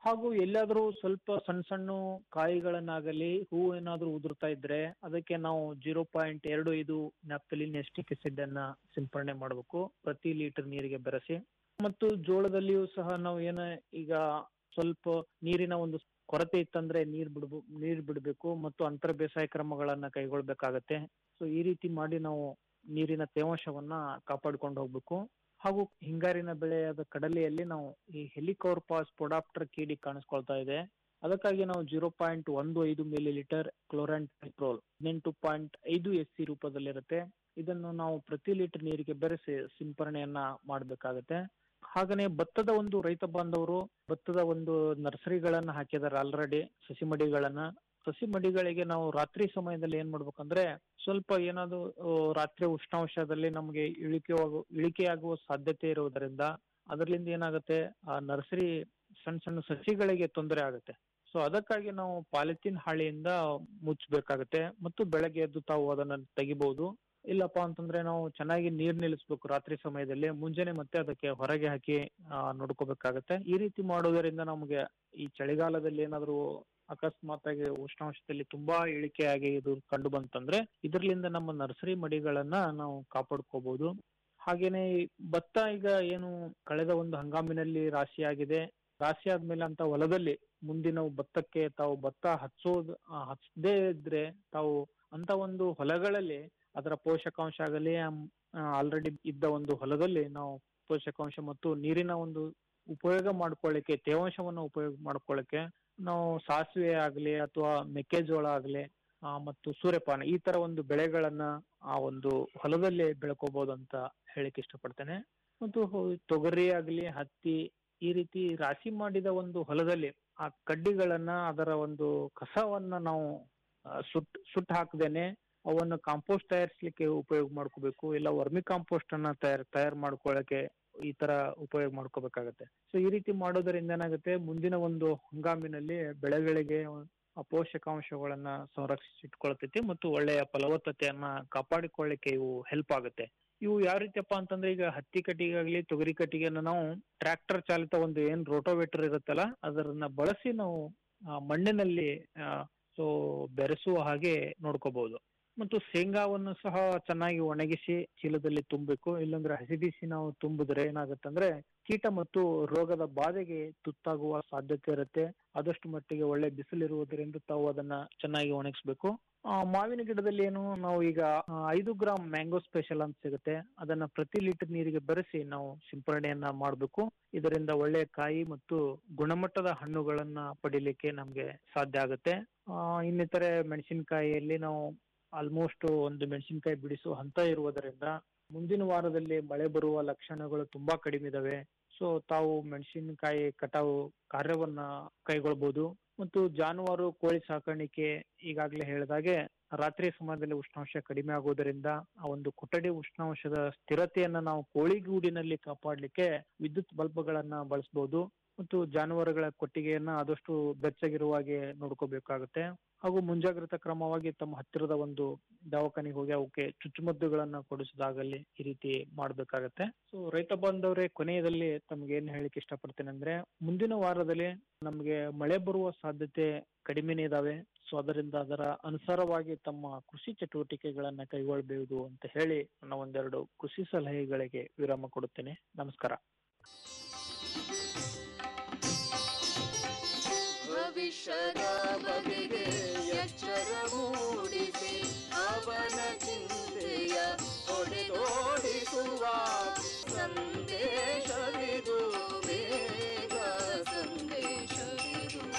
ಹಾಗೂ ಎಲ್ಲಾದ್ರೂ ಸ್ವಲ್ಪ ಸಣ್ಣ ಸಣ್ಣ ಕಾಯಿಗಳನ್ನಾಗಲಿ ಹೂ ಏನಾದ್ರೂ ಉದುರ್ತಾ ಇದ್ರೆ ಅದಕ್ಕೆ ನಾವು ಜೀರೋ ಪಾಯಿಂಟ್ ಎರಡು ಐದು ನ್ಯಾಪ್ತಲಿನ್ ಎಸ್ಟಿಕ್ ಆಸಿಡ್ ಅನ್ನ ಸಿಂಪರಣೆ ಮಾಡಬೇಕು ಪ್ರತಿ ಲೀಟರ್ ನೀರಿಗೆ ಬೆರೆಸಿ ಮತ್ತು ಜೋಳದಲ್ಲಿಯೂ ಸಹ ನಾವು ಏನ ಈಗ ಸ್ವಲ್ಪ ನೀರಿನ ಒಂದು ಕೊರತೆ ಇತ್ತಂದ್ರೆ ನೀರ್ ಬಿಡ್ಬೋ ನೀರ್ ಬಿಡಬೇಕು ಮತ್ತು ಅಂತರ ಬೇಸಾಯ ಕ್ರಮಗಳನ್ನ ಕೈಗೊಳ್ಬೇಕಾಗತ್ತೆ ಸೊ ಈ ರೀತಿ ಮಾಡಿ ನಾವು ನೀರಿನ ತೇವಾಂಶವನ್ನ ಕಾಪಾಡ್ಕೊಂಡು ಹೋಗ್ಬೇಕು ಹಾಗೂ ಹಿಂಗಾರಿನ ಬೆಳೆಯಾದ ಕಡಲೆಯಲ್ಲಿ ನಾವು ಈ ಹೆಲಿಕೋರ್ಪಾಸ್ ಪೊಡಾಪ್ಟರ್ ಕೀಡಿ ಕಾಣಿಸ್ಕೊಳ್ತಾ ಇದೆ ಅದಕ್ಕಾಗಿ ನಾವು ಜೀರೋ ಪಾಯಿಂಟ್ ಒಂದು ಐದು ಮಿಲಿ ಲೀಟರ್ ಕ್ಲೋರಾಂಟ್ ಪೆಟ್ರೋಲ್ ಹದಿನೆಂಟು ಪಾಯಿಂಟ್ ಐದು ಎಸ್ ಸಿ ರೂಪದಲ್ಲಿರುತ್ತೆ ಇದನ್ನು ನಾವು ಪ್ರತಿ ಲೀಟರ್ ನೀರಿಗೆ ಬೆರೆಸಿ ಸಿಂಪರಣೆಯನ್ನ ಮಾಡಬೇಕಾಗತ್ತೆ ಹಾಗನೆ ಭತ್ತದ ಒಂದು ರೈತ ಬಾಂಧವರು ಭತ್ತದ ಒಂದು ನರ್ಸರಿಗಳನ್ನ ಹಾಕಿದಾರೆ ಆಲ್ರೆಡಿ ಸಸಿ ಮಡಿಗಳನ್ನ ಸಸಿ ಮಡಿಗಳಿಗೆ ನಾವು ರಾತ್ರಿ ಸಮಯದಲ್ಲಿ ಏನ್ ಮಾಡ್ಬೇಕಂದ್ರೆ ಸ್ವಲ್ಪ ಏನಾದ್ರು ಆ, ರಾತ್ರಿ ಉಷ್ಣಾಂಶದಲ್ಲಿ ನಮಗೆ ಇಳಿಕೆಯಾಗುವ ಇಳಿಕೆಯಾಗುವ ಸಾಧ್ಯತೆ ಇರುವುದರಿಂದ ಅದರಿಂದ ಏನಾಗುತ್ತೆ ಆ ನರ್ಸರಿ ಸಣ್ಣ ಸಣ್ಣ ಸಸಿಗಳಿಗೆ ತೊಂದರೆ ಆಗುತ್ತೆ ಸೊ ಅದಕ್ಕಾಗಿ ನಾವು ಪಾಲಿಥಿನ್ ಹಾಳೆಯಿಂದ ಮುಚ್ಚಬೇಕಾಗತ್ತೆ ಮತ್ತು ಬೆಳಗ್ಗೆ ಎದ್ದು ತಾವು ಅದನ್ನ ತೆಗಿಬಹುದು ಇಲ್ಲಪ್ಪ ಅಂತಂದ್ರೆ ನಾವು ಚೆನ್ನಾಗಿ ನೀರ್ ನಿಲ್ಲಿಸ್ಬೇಕು ರಾತ್ರಿ ಸಮಯದಲ್ಲಿ ಮುಂಜಾನೆ ಮತ್ತೆ ಅದಕ್ಕೆ ಹೊರಗೆ ಹಾಕಿ ಆ, ನೋಡ್ಕೋಬೇಕಾಗತ್ತೆ ಈ ರೀತಿ ಮಾಡೋದರಿಂದ ನಮಗೆ ಈ ಚಳಿಗಾಲದಲ್ಲಿ ಏನಾದ್ರು ಅಕಸ್ಮಾತ್ ಆಗಿ ಉಷ್ಣಾಂಶದಲ್ಲಿ ತುಂಬಾ ಇಳಿಕೆಯಾಗಿ ಇದು ಕಂಡು ಬಂತಂದ್ರೆ ಇದರಿಂದ ನಮ್ಮ ನರ್ಸರಿ ಮಡಿಗಳನ್ನ ನಾವು ಕಾಪಾಡ್ಕೋಬಹುದು ಹಾಗೇನೆ ಈ ಭತ್ತ ಈಗ ಏನು ಕಳೆದ ಒಂದು ಹಂಗಾಮಿನಲ್ಲಿ ರಾಶಿಯಾಗಿದೆ ರಾಶಿ ಆದ್ಮೇಲೆ ಅಂತ ಹೊಲದಲ್ಲಿ ಮುಂದಿನ ಭತ್ತಕ್ಕೆ ತಾವು ಭತ್ತ ಹಚ್ಚೋದ್ ಆ, ಹಚ್ಚದೇ ಇದ್ರೆ ತಾವು ಅಂತ ಒಂದು ಹೊಲಗಳಲ್ಲಿ ಅದರ ಪೋಷಕಾಂಶ ಆಗಲಿ ಆಲ್ರೆಡಿ ಇದ್ದ ಒಂದು ಹೊಲದಲ್ಲಿ ನಾವು ಪೋಷಕಾಂಶ ಮತ್ತು ನೀರಿನ ಒಂದು ಉಪಯೋಗ ಮಾಡ್ಕೊಳ್ಳಿಕ್ಕೆ ತೇವಾಂಶವನ್ನು ಉಪಯೋಗ ಮಾಡ್ಕೊಳ್ಳಿಕ್ಕೆ ನಾವು ಸಾಸಿವೆ ಆಗ್ಲಿ ಅಥವಾ ಮೆಕ್ಕೆಜೋಳ ಆಗ್ಲಿ ಆ, ಮತ್ತು ಸೂರ್ಯಪಾನ ಈ ತರ ಒಂದು ಬೆಳೆಗಳನ್ನ ಆ ಒಂದು ಹೊಲದಲ್ಲಿ ಬೆಳ್ಕೋಬಹುದು ಅಂತ ಹೇಳಿಕ್ ಇಷ್ಟಪಡ್ತೇನೆ ಮತ್ತು ಹೊ- ತೊಗರಿ ಆಗ್ಲಿ ಹತ್ತಿ ಈ ರೀತಿ ರಾಶಿ ಮಾಡಿದ ಒಂದು ಹೊಲದಲ್ಲಿ ಆ ಕಡ್ಡಿಗಳನ್ನ ಅದರ ಒಂದು ಕಸವನ್ನ ನಾವು ಆ, ಸುಟ್ ಸುಟ್ಟು ಹಾಕದೇನೆ ಅವನ್ನು ಕಾಂಪೋಸ್ಟ್ ತಯಾರಿಸ್ಲಿಕ್ಕೆ ಉಪಯೋಗ ಮಾಡ್ಕೋಬೇಕು ಇಲ್ಲ ವರ್ಮಿ ಕಾಂಪೋಸ್ಟ್ ಅನ್ನ ತಯಾರ್ ತಯಾರು ಮಾಡ್ಕೊಳ್ಳಕ್ಕೆ ಈ ತರ ಉಪಯೋಗ ಮಾಡ್ಕೋಬೇಕಾಗತ್ತೆ ಸೊ ಈ ರೀತಿ ಮಾಡೋದರಿಂದ ಏನಾಗುತ್ತೆ ಮುಂದಿನ ಒಂದು ಹಂಗಾಮಿನಲ್ಲಿ ಬೆಳೆಗಳಿಗೆ ಆ ಪೋಷಕಾಂಶಗಳನ್ನ ಸಂರಕ್ಷಿಸಿಟ್ಕೊಳ್ತೈತಿ ಮತ್ತು ಒಳ್ಳೆಯ ಫಲವತ್ತತೆಯನ್ನ ಕಾಪಾಡಿಕೊಳ್ಳಿಕ್ಕೆ ಇವು ಹೆಲ್ಪ್ ಆಗುತ್ತೆ ಇವು ಯಾವ ರೀತಿಯಪ್ಪ ಅಂತಂದ್ರೆ ಈಗ ಹತ್ತಿ ಕಟ್ಟಿಗೆ ಆಗ್ಲಿ ತೊಗರಿ ಕಟ್ಟಿಗೆನ ನಾವು ಟ್ರ್ಯಾಕ್ಟರ್ ಚಾಲಿತ ಒಂದು ಏನ್ ರೋಟೋವೇಟರ್ ಇರುತ್ತಲ್ಲ ಅದನ್ನ ಬಳಸಿ ನಾವು ಆ, ಮಣ್ಣಿನಲ್ಲಿ ಸೊ ಬೆರೆಸುವ ಹಾಗೆ ನೋಡ್ಕೋಬಹುದು ಮತ್ತು ಶೇಂಗಾವನ್ನು ಸಹ ಚೆನ್ನಾಗಿ ಒಣಗಿಸಿ ಚೀಲದಲ್ಲಿ ತುಂಬಬೇಕು ಇಲ್ಲಾಂದ್ರೆ ಹಸಿಬಿಸಿ ನಾವು ತುಂಬಿದ್ರೆ ಏನಾಗುತ್ತಂದ್ರೆ ಕೀಟ ಮತ್ತು ರೋಗದ ಬಾಧೆಗೆ ತುತ್ತಾಗುವ ಸಾಧ್ಯತೆ ಇರುತ್ತೆ ಆದಷ್ಟು ಮಟ್ಟಿಗೆ ಒಳ್ಳೆ ಬಿಸಿಲಿರುವುದರಿಂದ ತಾವು ಅದನ್ನ ಚೆನ್ನಾಗಿ ಒಣಗಿಸ್ಬೇಕು ಆ, ಮಾವಿನ ಗಿಡದಲ್ಲಿ ಏನು ನಾವು ಈಗ ಆ, ಐದು ಗ್ರಾಮ್ ಮ್ಯಾಂಗೋ ಸ್ಪೆಷಲ್ ಅಂತ ಸಿಗುತ್ತೆ ಅದನ್ನ ಪ್ರತಿ ಲೀಟರ್ ನೀರಿಗೆ ಬೆರೆಸಿ ನಾವು ಸಿಂಪರಣೆಯನ್ನ ಮಾಡಬೇಕು ಇದರಿಂದ ಒಳ್ಳೆಯ ಕಾಯಿ ಮತ್ತು ಗುಣಮಟ್ಟದ ಹಣ್ಣುಗಳನ್ನ ಪಡಿಲಿಕ್ಕೆ ನಮ್ಗೆ ಸಾಧ್ಯ ಆಗುತ್ತೆ ಆ, ಇನ್ನಿತರೆ ಮೆಣಸಿನಕಾಯಿಯಲ್ಲಿ ನಾವು ಆಲ್ಮೋಸ್ಟ್ ಒಂದು ಮೆಣಸಿನಕಾಯಿ ಬಿಡಿಸುವ ಹಂತ ಇರುವುದರಿಂದ ಮುಂದಿನ ವಾರದಲ್ಲಿ ಮಳೆ ಬರುವ ಲಕ್ಷಣಗಳು ತುಂಬಾ ಕಡಿಮೆ ಇದಾವೆ ಸೊ ತಾವು ಮೆಣಸಿನಕಾಯಿ ಕಟಾವು ಕಾರ್ಯವನ್ನ ಕೈಗೊಳ್ಬಹುದು ಮತ್ತು ಜಾನುವಾರು ಕೋಳಿ ಸಾಕಾಣಿಕೆ ಈಗಾಗಲೇ ಹೇಳಿದಾಗೆ ರಾತ್ರಿ ಸಮಯದಲ್ಲಿ ಉಷ್ಣಾಂಶ ಕಡಿಮೆ ಆಗುವುದರಿಂದ ಆ ಒಂದು ಕೊಠಡಿ ಉಷ್ಣಾಂಶದ ಸ್ಥಿರತೆಯನ್ನ ನಾವು ಕೋಳಿಗೂಡಿನಲ್ಲಿ ಕಾಪಾಡಲಿಕ್ಕೆ ವಿದ್ಯುತ್ ಬಲ್ಬ್ಗಳನ್ನ ಬಳಸಬಹುದು ಮತ್ತು ಜಾನುವಾರುಗಳ ಕೊಟ್ಟಿಗೆಯನ್ನ ಆದಷ್ಟು ಬೆಚ್ಚಗಿರುವ ಹಾಗೆ ನೋಡ್ಕೋಬೇಕಾಗುತ್ತೆ ಹಾಗೂ ಮುಂಜಾಗ್ರತಾ ಕ್ರಮವಾಗಿ ತಮ್ಮ ಹತ್ತಿರದ ಒಂದು ದವಾಖಾನೆಗೆ ಹೋಗಿ ಅವಕ್ಕೆ ಚುಚ್ಚುಮದ್ದುಗಳನ್ನ ಕೊಡಿಸೋದಾಗಲಿ ಈ ರೀತಿ ಮಾಡ್ಬೇಕಾಗತ್ತೆ ಸೊ ರೈತ ಬಾಂಧವರೇ ಕೊನೆಯದಲ್ಲಿ ತಮ್ಗೆ ಏನ್ ಹೇಳಿಕ್ ಇಷ್ಟಪಡ್ತೇನೆ ಅಂದ್ರೆ ಮುಂದಿನ ವಾರದಲ್ಲಿ ನಮ್ಗೆ ಮಳೆ ಬರುವ ಸಾಧ್ಯತೆ ಕಡಿಮೆನೇ ಇದಾವೆ ಸೊ ಅದರಿಂದ ಅದರ ಅನುಸಾರವಾಗಿ ತಮ್ಮ ಕೃಷಿ ಚಟುವಟಿಕೆಗಳನ್ನ ಕೈಗೊಳ್ಳಬಹುದು ಅಂತ ಹೇಳಿ ನನ್ನ ಒಂದೆರಡು ಕೃಷಿ ಸಲಹೆಗಳಿಗೆ ವಿರಾಮ ಕೊಡುತ್ತೇನೆ ನಮಸ್ಕಾರ ಭವಿಷ್ಯದ ಬಗೆಗೆ ಎಚ್ಚರ ಮೂಡಿಸಿ ಅವನ ಚಿಂತೆಯ ಹೊಡೆದೋಡಿಸುವ ಸಂದೇಶವಿದು ಬೇಗ ಸಂದೇಶವಿದು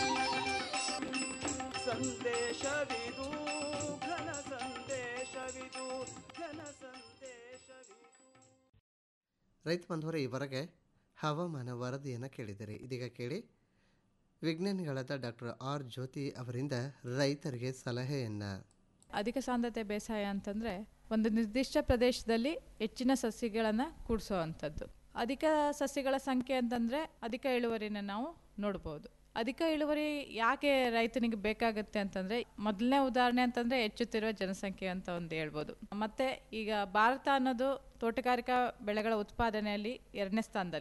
ಸಂದೇಶವಿದು ಘನ ಸಂದೇಶವಿದು ಘನ ಸಂದೇಶವಿದು ರೈತ ಬಂಧುವರೇ ಈವರೆಗೆ ಹವಾಮಾನ ವರದಿಯನ್ನು ಕೇಳಿದರೆ ಇದೀಗ ಕೇಳಿ ವಿಜ್ಞಾನಿಗಳಾದ ಡಾಕ್ಟರ್ ಆರ್ ಜ್ಯೋತಿ ಅವರಿಂದ ರೈತರಿಗೆ ಸಲಹೆಯನ್ನು ಅಧಿಕ ಸಾಂದ್ರತೆ ಬೇಸಾಯ ಅಂತಂದರೆ ಒಂದು ನಿರ್ದಿಷ್ಟ ಪ್ರದೇಶದಲ್ಲಿ ಹೆಚ್ಚಿನ ಸಸ್ಯಗಳನ್ನು ಕೂಡಿಸೋವಂಥದ್ದು ಅಧಿಕ ಸಸ್ಯಗಳ ಸಂಖ್ಯೆ ಅಂತಂದರೆ ಅಧಿಕ ಇಳುವರಿನ ನಾವು ನೋಡ್ಬೋದು ಅಧಿಕ ಇಳುವರಿ ಯಾಕೆ ರೈತನಿಗೆ ಬೇಕಾಗುತ್ತೆ ಅಂತಂದರೆ ಮೊದಲನೇ ಉದಾಹರಣೆ ಅಂತಂದರೆ ಹೆಚ್ಚುತ್ತಿರುವ ಜನಸಂಖ್ಯೆ ಅಂತ ಒಂದು ಹೇಳ್ಬೋದು ಮತ್ತು ಈಗ ಭಾರತ ಅನ್ನೋದು ತೋಟಗಾರಿಕಾ ಬೆಳೆಗಳ ಉತ್ಪಾದನೆಯಲ್ಲಿ ಎರಡನೇ ಸ್ಥಾನದಲ್ಲಿದೆ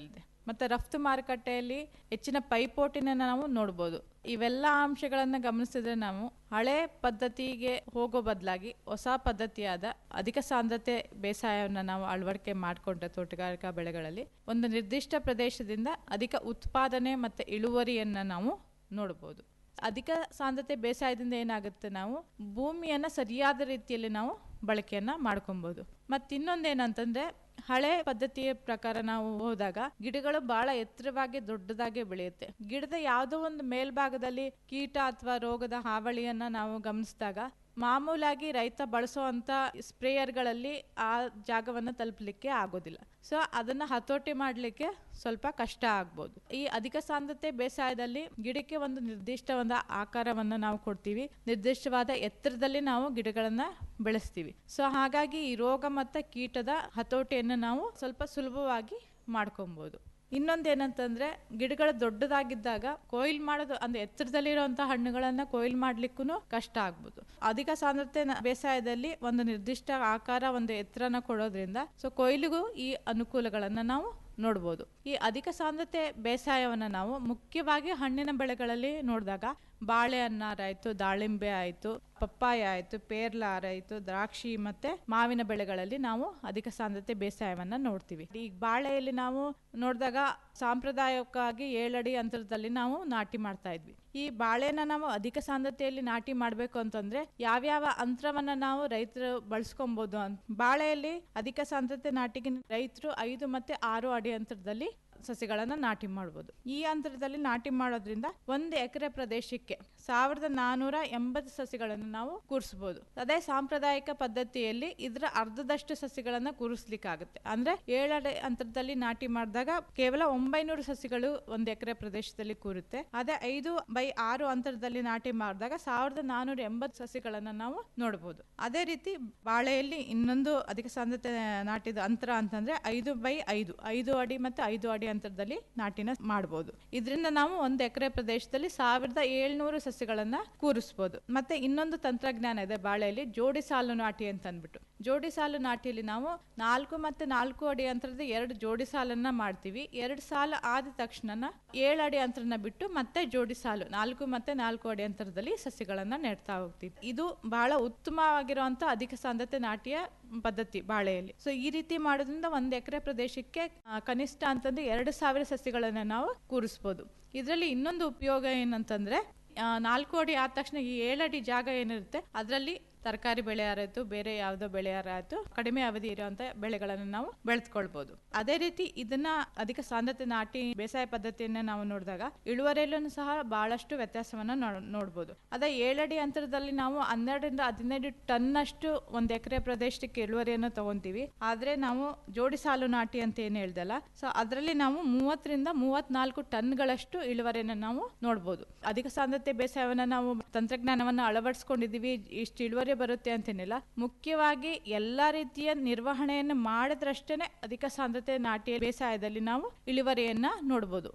ಮತ್ತು ರಫ್ತು ಮಾರುಕಟ್ಟೆಯಲ್ಲಿ ಹೆಚ್ಚಿನ ಪೈಪೋಟಿನ ನಾವು ನೋಡ್ಬೋದು ಇವೆಲ್ಲ ಅಂಶಗಳನ್ನು ಗಮನಿಸಿದ್ರೆ ನಾವು ಹಳೆ ಪದ್ಧತಿಗೆ ಹೋಗೋ ಬದಲಾಗಿ ಹೊಸ ಪದ್ಧತಿಯಾದ ಅಧಿಕ ಸಾಂದ್ರತೆ ಬೇಸಾಯವನ್ನು ನಾವು ಅಳವಡಿಕೆ ಮಾಡಿಕೊಂಡ್ರೆ ತೋಟಗಾರಿಕಾ ಬೆಳೆಗಳಲ್ಲಿ ಒಂದು ನಿರ್ದಿಷ್ಟ ಪ್ರದೇಶದಿಂದ ಅಧಿಕ ಉತ್ಪಾದನೆ ಮತ್ತು ಇಳುವರಿಯನ್ನು ನಾವು ನೋಡ್ಬೋದು ಅಧಿಕ ಸಾಂದ್ರತೆ ಬೇಸಾಯದಿಂದ ಏನಾಗುತ್ತೆ ನಾವು ಭೂಮಿಯನ್ನು ಸರಿಯಾದ ರೀತಿಯಲ್ಲಿ ನಾವು ಬಳಕೆಯನ್ನ ಮಾಡ್ಕೊಬೋದು ಮತ್ತು ಇನ್ನೊಂದೇನಂತಂದ್ರೆ ಹಳೆ ಪದ್ಧತಿಯ ಪ್ರಕಾರ ನಾವು ಹೋದಾಗ ಗಿಡಗಳು ಬಹಳ ಎತ್ತರವಾಗಿ ದೊಡ್ಡದಾಗಿ ಬೆಳೆಯುತ್ತೆ ಗಿಡದ ಯಾವುದೋ ಒಂದು ಮೇಲ್ಭಾಗದಲ್ಲಿ ಕೀಟ ಅಥವಾ ರೋಗದ ಹಾವಳಿಯನ್ನ ನಾವು ಗಮನಿಸಿದಾಗ ಮಾಮೂಲಾಗಿ ರೈತ ಬಳಸುವಂತ ಸ್ಪ್ರೇಯರ್ಗಳಲ್ಲಿ ಆ ಜಾಗವನ್ನು ತಲುಪಲಿಕ್ಕೆ ಆಗೋದಿಲ್ಲ ಸೊ ಅದನ್ನ ಹತೋಟಿ ಮಾಡಲಿಕ್ಕೆ ಸ್ವಲ್ಪ ಕಷ್ಟ ಆಗ್ಬೋದು ಈ ಅಧಿಕ ಸಾಂದ್ರತೆ ಬೇಸಾಯದಲ್ಲಿ ಗಿಡಕ್ಕೆ ಒಂದು ನಿರ್ದಿಷ್ಟ ಒಂದು ಆಕಾರವನ್ನು ನಾವು ಕೊಡ್ತೀವಿ ನಿರ್ದಿಷ್ಟವಾದ ಎತ್ತರದಲ್ಲಿ ನಾವು ಗಿಡಗಳನ್ನ ಬೆಳೆಸ್ತೀವಿ ಸೊ ಹಾಗಾಗಿ ಈ ರೋಗ ಮತ್ತು ಕೀಟದ ಹತೋಟಿಯನ್ನು ನಾವು ಸ್ವಲ್ಪ ಸುಲಭವಾಗಿ ಮಾಡ್ಕೊಬೋದು ಇನ್ನೊಂದೇನಂತಂದ್ರೆ ಗಿಡಗಳು ದೊಡ್ಡದಾಗಿದ್ದಾಗ ಕೊಯ್ಲ್ ಮಾಡೋದು ಅಂದ್ರೆ ಎತ್ತರದಲ್ಲಿರುವಂತ ಹಣ್ಣುಗಳನ್ನ ಕೊಯ್ಲ್ ಮಾಡ್ಲಿಕ್ಕೂ ಕಷ್ಟ ಆಗ್ಬೋದು ಅಧಿಕ ಸಾಂದ್ರತೆ ನ- ಬೇಸಾಯದಲ್ಲಿ ಒಂದು ನಿರ್ದಿಷ್ಟ ಆಕಾರ ಒಂದು ಎತ್ತರನ ಕೊಡೋದ್ರಿಂದ ಸೊ ಕೊಯ್ಲಿಗೂ ಈ ಅನುಕೂಲಗಳನ್ನ ನಾವು ನೋಡ್ಬೋದು ಈ ಅಧಿಕ ಸಾಂದ್ರತೆ ಬೇಸಾಯವನ್ನು ನಾವು ಮುಖ್ಯವಾಗಿ ಹಣ್ಣಿನ ಬೆಳೆಗಳಲ್ಲಿ ನೋಡಿದಾಗ ಬಾಳೆಹಣ್ಣಾರ ಆಯ್ತು ದಾಳಿಂಬೆ ಆಯ್ತು ಪಪ್ಪಾಯ ಆಯ್ತು ಪೇರ್ಲಾರ ಆಯ್ತು ದ್ರಾಕ್ಷಿ ಮತ್ತೆ ಮಾವಿನ ಬೆಳೆಗಳಲ್ಲಿ ನಾವು ಅಧಿಕ ಸಾಂದ್ರತೆ ಬೇಸಾಯವನ್ನ ನೋಡ್ತೀವಿ ಈ ಬಾಳೆಯಲ್ಲಿ ನಾವು ನೋಡಿದಾಗ ಸಾಂಪ್ರದಾಯಿಕವಾಗಿ ಏಳಡಿ ಅಂತರದಲ್ಲಿ ನಾವು ನಾಟಿ ಮಾಡ್ತಾ ಇದ್ವಿ ಈ ಬಾಳೆನ ನಾವು ಅಧಿಕ ಸಾಂದ್ರತೆಯಲ್ಲಿ ನಾಟಿ ಮಾಡಬೇಕು ಅಂತಂದ್ರೆ ಯಾವ್ಯಾವ ಅಂತರವನ್ನ ನಾವು ರೈತರು ಬಳಸ್ಕೊಬಹುದು ಅಂತ ಬಾಳೆಯಲ್ಲಿ ಅಧಿಕ ಸಾಂದ್ರತೆ ನಾಟಿಗೆ ರೈತರು ಐದು ಮತ್ತೆ ಆರು ಅಡಿ ಅಂತರದಲ್ಲಿ ಸಸಿಗಳನ್ನ ನಾಟಿ ಮಾಡ್ಬೋದು ಈ ಅಂತರದಲ್ಲಿ ನಾಟಿ ಮಾಡೋದ್ರಿಂದ ಒಂದು ಎಕರೆ ಪ್ರದೇಶಕ್ಕೆ ಸಾವಿರದ ನಾನೂರ ಎಂಬತ್ತು ಸಸಿಗಳನ್ನು ನಾವು ಕೂರಿಸಬಹುದು ಅದೇ ಸಾಂಪ್ರದಾಯಿಕ ಪದ್ಧತಿಯಲ್ಲಿ ಇದರ ಅರ್ಧದಷ್ಟು ಸಸಿಗಳನ್ನ ಕೂರಿಸ್ಲಿಕ್ಕಾಗುತ್ತೆ ಅಂದ್ರೆ ಏಳಡೆ ಅಂತರದಲ್ಲಿ ನಾಟಿ ಮಾಡಿದಾಗ ಕೇವಲ ಒಂಬೈನೂರು ಸಸಿಗಳು ಒಂದು ಎಕರೆ ಪ್ರದೇಶದಲ್ಲಿ ಕೂರುತ್ತೆ ಅದೇ ಐದು ಬೈ ಆರು ಅಂತರದಲ್ಲಿ ನಾಟಿ ಮಾಡಿದಾಗ ಸಾವಿರದ ನಾನೂರ ಎಂಬತ್ತು ಸಸಿಗಳನ್ನ ನಾವು ನೋಡಬಹುದು ಅದೇ ರೀತಿ ಬಾಳೆಯಲ್ಲಿ ಇನ್ನೊಂದು ಅಧಿಕ ಸಾಂದ್ರತೆ ನಾಟಿದ ಅಂತರ ಅಂತಂದ್ರೆ ಐದು ಬೈ ಐದು ಐದು ಅಡಿ ಮತ್ತೆ ಐದು ಅಡಿ ಅಂತರದಲ್ಲಿ ನಾಟಿನ ಮಾಡಬಹುದು ಇದರಿಂದ ನಾವು ಒಂದು ಎಕರೆ ಪ್ರದೇಶದಲ್ಲಿ ಸಾವಿರದ ಏಳ್ನೂರು ಸಸಿಗಳನ್ನ ಕೂರಿಸಬಹುದು ಮತ್ತೆ ಇನ್ನೊಂದು ತಂತ್ರಜ್ಞಾನ ಇದೆ ಬಾಳೆಯಲ್ಲಿ ಜೋಡಿ ಸಾಲು ನಾಟಿ ಅಂತ ಅಂದ್ಬಿಟ್ಟು ಜೋಡಿ ಸಾಲು ನಾಟಿಯಲ್ಲಿ ನಾವು ನಾಲ್ಕು ಮತ್ತೆ ನಾಲ್ಕು ಅಡಿ ಅಂತರದ ಎರಡು ಜೋಡಿ ಸಾಲನ್ನ ಮಾಡ್ತೀವಿ ಎರಡು ಸಾಲು ಆದ ತಕ್ಷಣ ಏಳು ಅಡಿ ಅಂತರನ ಬಿಟ್ಟು ಮತ್ತೆ ಜೋಡಿ ಸಾಲು ನಾಲ್ಕು ಮತ್ತೆ ನಾಲ್ಕು ಅಡಿ ಅಂತರದಲ್ಲಿ ಸಸಿಗಳನ್ನ ನೆಡ್ತಾ ಹೋಗ್ತೀವಿ ಇದು ಬಹಳ ಉತ್ತಮವಾಗಿರುವಂತ ಅಧಿಕ ಸಾಂದ್ರತೆ ನಾಟಿಯ ಪದ್ಧತಿ ಬಾಳೆಯಲ್ಲಿ ಸೊ ಈ ರೀತಿ ಮಾಡೋದ್ರಿಂದ ಒಂದು ಎಕರೆ ಪ್ರದೇಶಕ್ಕೆ ಆ, ಕನಿಷ್ಠ ಅಂತಂದ್ರೆ ಎರಡು ಸಾವಿರ ಸಸಿಗಳನ್ನ ನಾವು ಕೂರಿಸ್ಬೋದು ಇದರಲ್ಲಿ ಇನ್ನೊಂದು ಉಪಯೋಗ ಏನಂತಂದ್ರೆ ಆ, ನಾಲ್ಕು ಅಡಿ ಆದ ತಕ್ಷಣ ಈ ಏಳಡಿ ಜಾಗ ಏನಿರುತ್ತೆ ಅದರಲ್ಲಿ ತರಕಾರಿ ಬೆಳೆ ಯಾರಾಯ್ತು ಬೇರೆ ಯಾವುದೋ ಬೆಳೆ ಯಾರಾಯ್ತು ಕಡಿಮೆ ಅವಧಿ ಇರುವಂತ ಬೆಳೆಗಳನ್ನು ನಾವು ಬೆಳೆದ್ಕೊಳ್ಬಹುದು ಅದೇ ರೀತಿ ಇದನ್ನ ಅಧಿಕ ಸಾಂದ್ರತೆ ನಾಟಿ ಬೇಸಾಯ ಪದ್ಧತಿಯನ್ನ ನಾವು ನೋಡಿದಾಗ ಇಳುವರಿಯಲ್ಲೂ ಸಹ ಬಹಳಷ್ಟು ವ್ಯತ್ಯಾಸವನ್ನ ನೋ- ನೋಡ್ಬೋದು ಅದೇ ಏಳಡಿ ಅಂತರದಲ್ಲಿ ನಾವು ಹನ್ನೆರಡರಿಂದ ಹದಿನೈದು ಟನ್ ಅಷ್ಟು ಒಂದ್ ಎಕರೆ ಪ್ರದೇಶಕ್ಕೆ ಇಳುವರಿಯನ್ನು ತಗೊಂತೀವಿ ಆದ್ರೆ ನಾವು ಜೋಡಿ ಸಾಲು ನಾಟಿ ಅಂತ ಏನ್ ಹೇಳ್ದಲ್ಲ ಸೊ ಅದರಲ್ಲಿ ನಾವು ಮೂವತ್ತರಿಂದ ಮೂವತ್ನಾಲ್ಕು ಟನ್ಗಳಷ್ಟು ಇಳುವರಿಯನ್ನು ನಾವು ನೋಡ್ಬೋದು ಅಧಿಕ ಸಾಂದ್ರತೆ ಬೇಸಾಯವನ್ನ ನಾವು ತಂತ್ರಜ್ಞಾನವನ್ನ ಅಳವಡಿಸ್ಕೊಂಡಿದೀವಿ ಇಷ್ಟು ಇಳುವರಿ ಬರುತ್ತೆ ಅಂತೇನಿಲ್ಲ ಮುಖ್ಯವಾಗಿ ಎಲ್ಲಾ ರೀತಿಯ ನಿರ್ವಹಣೆಯನ್ನು ಮಾಡಿದ್ರಷ್ಟೇನೆ ಅಧಿಕ ಸಾಂದ್ರತೆ ನಾಟಿ ಬೇಸಾಯದಲ್ಲಿ ನಾವು ಇಳುವರಿಯನ್ನ ನೋಡ್ಬೋದು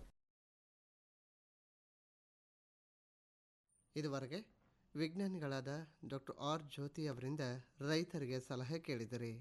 ಇದುವರೆಗೆ ವಿಜ್ಞಾನಿಗಳಾದ ಡಾಕ್ಟರ್ ಆರ್ ಜ್ಯೋತಿ ಅವರಿಂದ ರೈತರಿಗೆ ಸಲಹೆ ಕೇಳಿದಿರಿ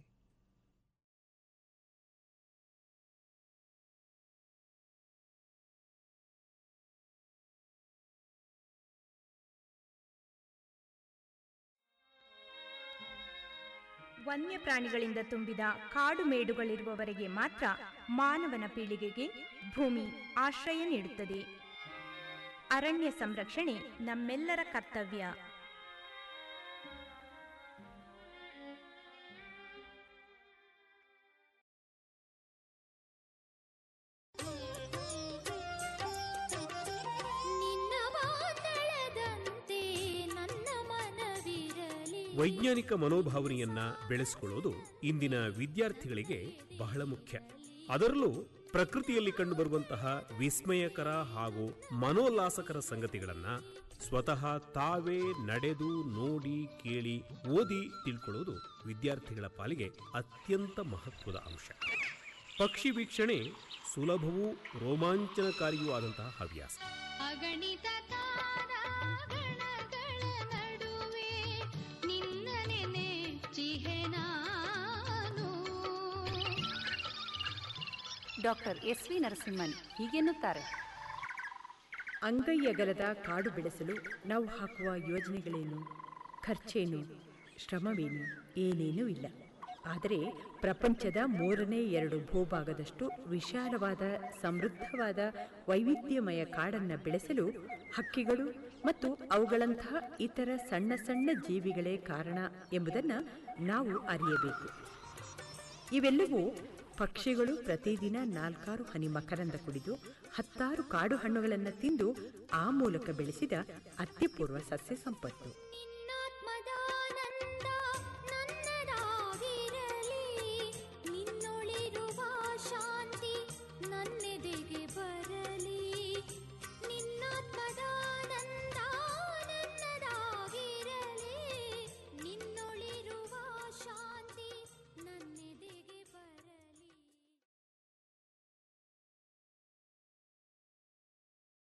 ವನ್ಯಪ್ರಾಣಿಗಳಿಂದ ತುಂಬಿದ ಕಾಡು ಮೇಡುಗಳಿರುವವರೆಗೆ ಮಾತ್ರ ಮಾನವನ ಪೀಳಿಗೆಗೆ ಭೂಮಿ ಆಶ್ರಯ ನೀಡುತ್ತದೆ ಅರಣ್ಯ ಸಂರಕ್ಷಣೆ ನಮ್ಮೆಲ್ಲರ ಕರ್ತವ್ಯ ನಿನ್ನ ಮಾತಳದಂತೆ ನನ್ನ ಮನವಿರಲಿ ವೈಜ್ಞಾನಿಕ ಮನೋಭಾವನೆಯನ್ನ ಬೆಳೆಸಿಕೊಳ್ಳೋದು ಇಂದಿನ ವಿದ್ಯಾರ್ಥಿಗಳಿಗೆ ಬಹಳ ಮುಖ್ಯ ಅದರಲ್ಲೂ ಪ್ರಕೃತಿಯಲ್ಲಿ ಕಂಡುಬರುವಂತಹ ವಿಸ್ಮಯಕರ ಹಾಗೂ ಮನೋಲ್ಲಾಸಕರ ಸಂಗತಿಗಳನ್ನ ಸ್ವತಃ ತಾವೇ ನಡೆದು ನೋಡಿ ಕೇಳಿ ಓದಿ ತಿಳ್ಕೊಳ್ಳೋದು ವಿದ್ಯಾರ್ಥಿಗಳ ಪಾಲಿಗೆ ಅತ್ಯಂತ ಮಹತ್ವದ ಅಂಶ ಪಕ್ಷಿ ವೀಕ್ಷಣೆ ಸುಲಭವೂ ರೋಮಾಂಚನಕಾರಿಯೂ ಆದಂತಹ ಹವ್ಯಾಸ ಅಗಣಿತ ತಾರಾಗಣಗಳ ನಡುವೆ ನಿನ್ನನೆ ನೆಚ್ಚಿಹೆ ನಾನು ಡಾಕ್ಟರ್ ಎಸ್ ವಿ ನರಸಿಂಹನ್ ಹೀಗೆನ್ನುತ್ತಾರೆ ಅಂಗೈ ಅಗಲದ ಕಾಡು ಬೆಳೆಸಲು ನಾವು ಹಾಕುವ ಯೋಜನೆಗಳೇನು ಖರ್ಚೇನು ಶ್ರಮವೇನು ಏನೇನೂ ಇಲ್ಲ ಆದರೆ ಪ್ರಪಂಚದ ಮೂರನೇ ಎರಡು ಭೂಭಾಗದಷ್ಟು ವಿಶಾಲವಾದ ಸಮೃದ್ಧವಾದ ವೈವಿಧ್ಯಮಯ ಕಾಡನ್ನು ಬೆಳೆಸಲು ಹಕ್ಕಿಗಳು ಮತ್ತು ಅವುಗಳಂತಹ ಇತರ ಸಣ್ಣ ಸಣ್ಣ ಜೀವಿಗಳೇ ಕಾರಣ ಎಂಬುದನ್ನು ನಾವು ಅರಿಯಬೇಕು ಇವೆಲ್ಲವೂ ಪಕ್ಷಿಗಳು ಪ್ರತಿದಿನ ನಾಲ್ಕಾರು ಹನಿ ಮಕರಂದ ಕುಡಿದು ಹತ್ತಾರು ಕಾಡು ಹಣ್ಣುಗಳನ್ನು ತಿಂದು ಆ ಮೂಲಕ ಬೆಳೆಸಿದ ಅತ್ಯಪೂರ್ವ ಸಸ್ಯ ಸಂಪತ್ತು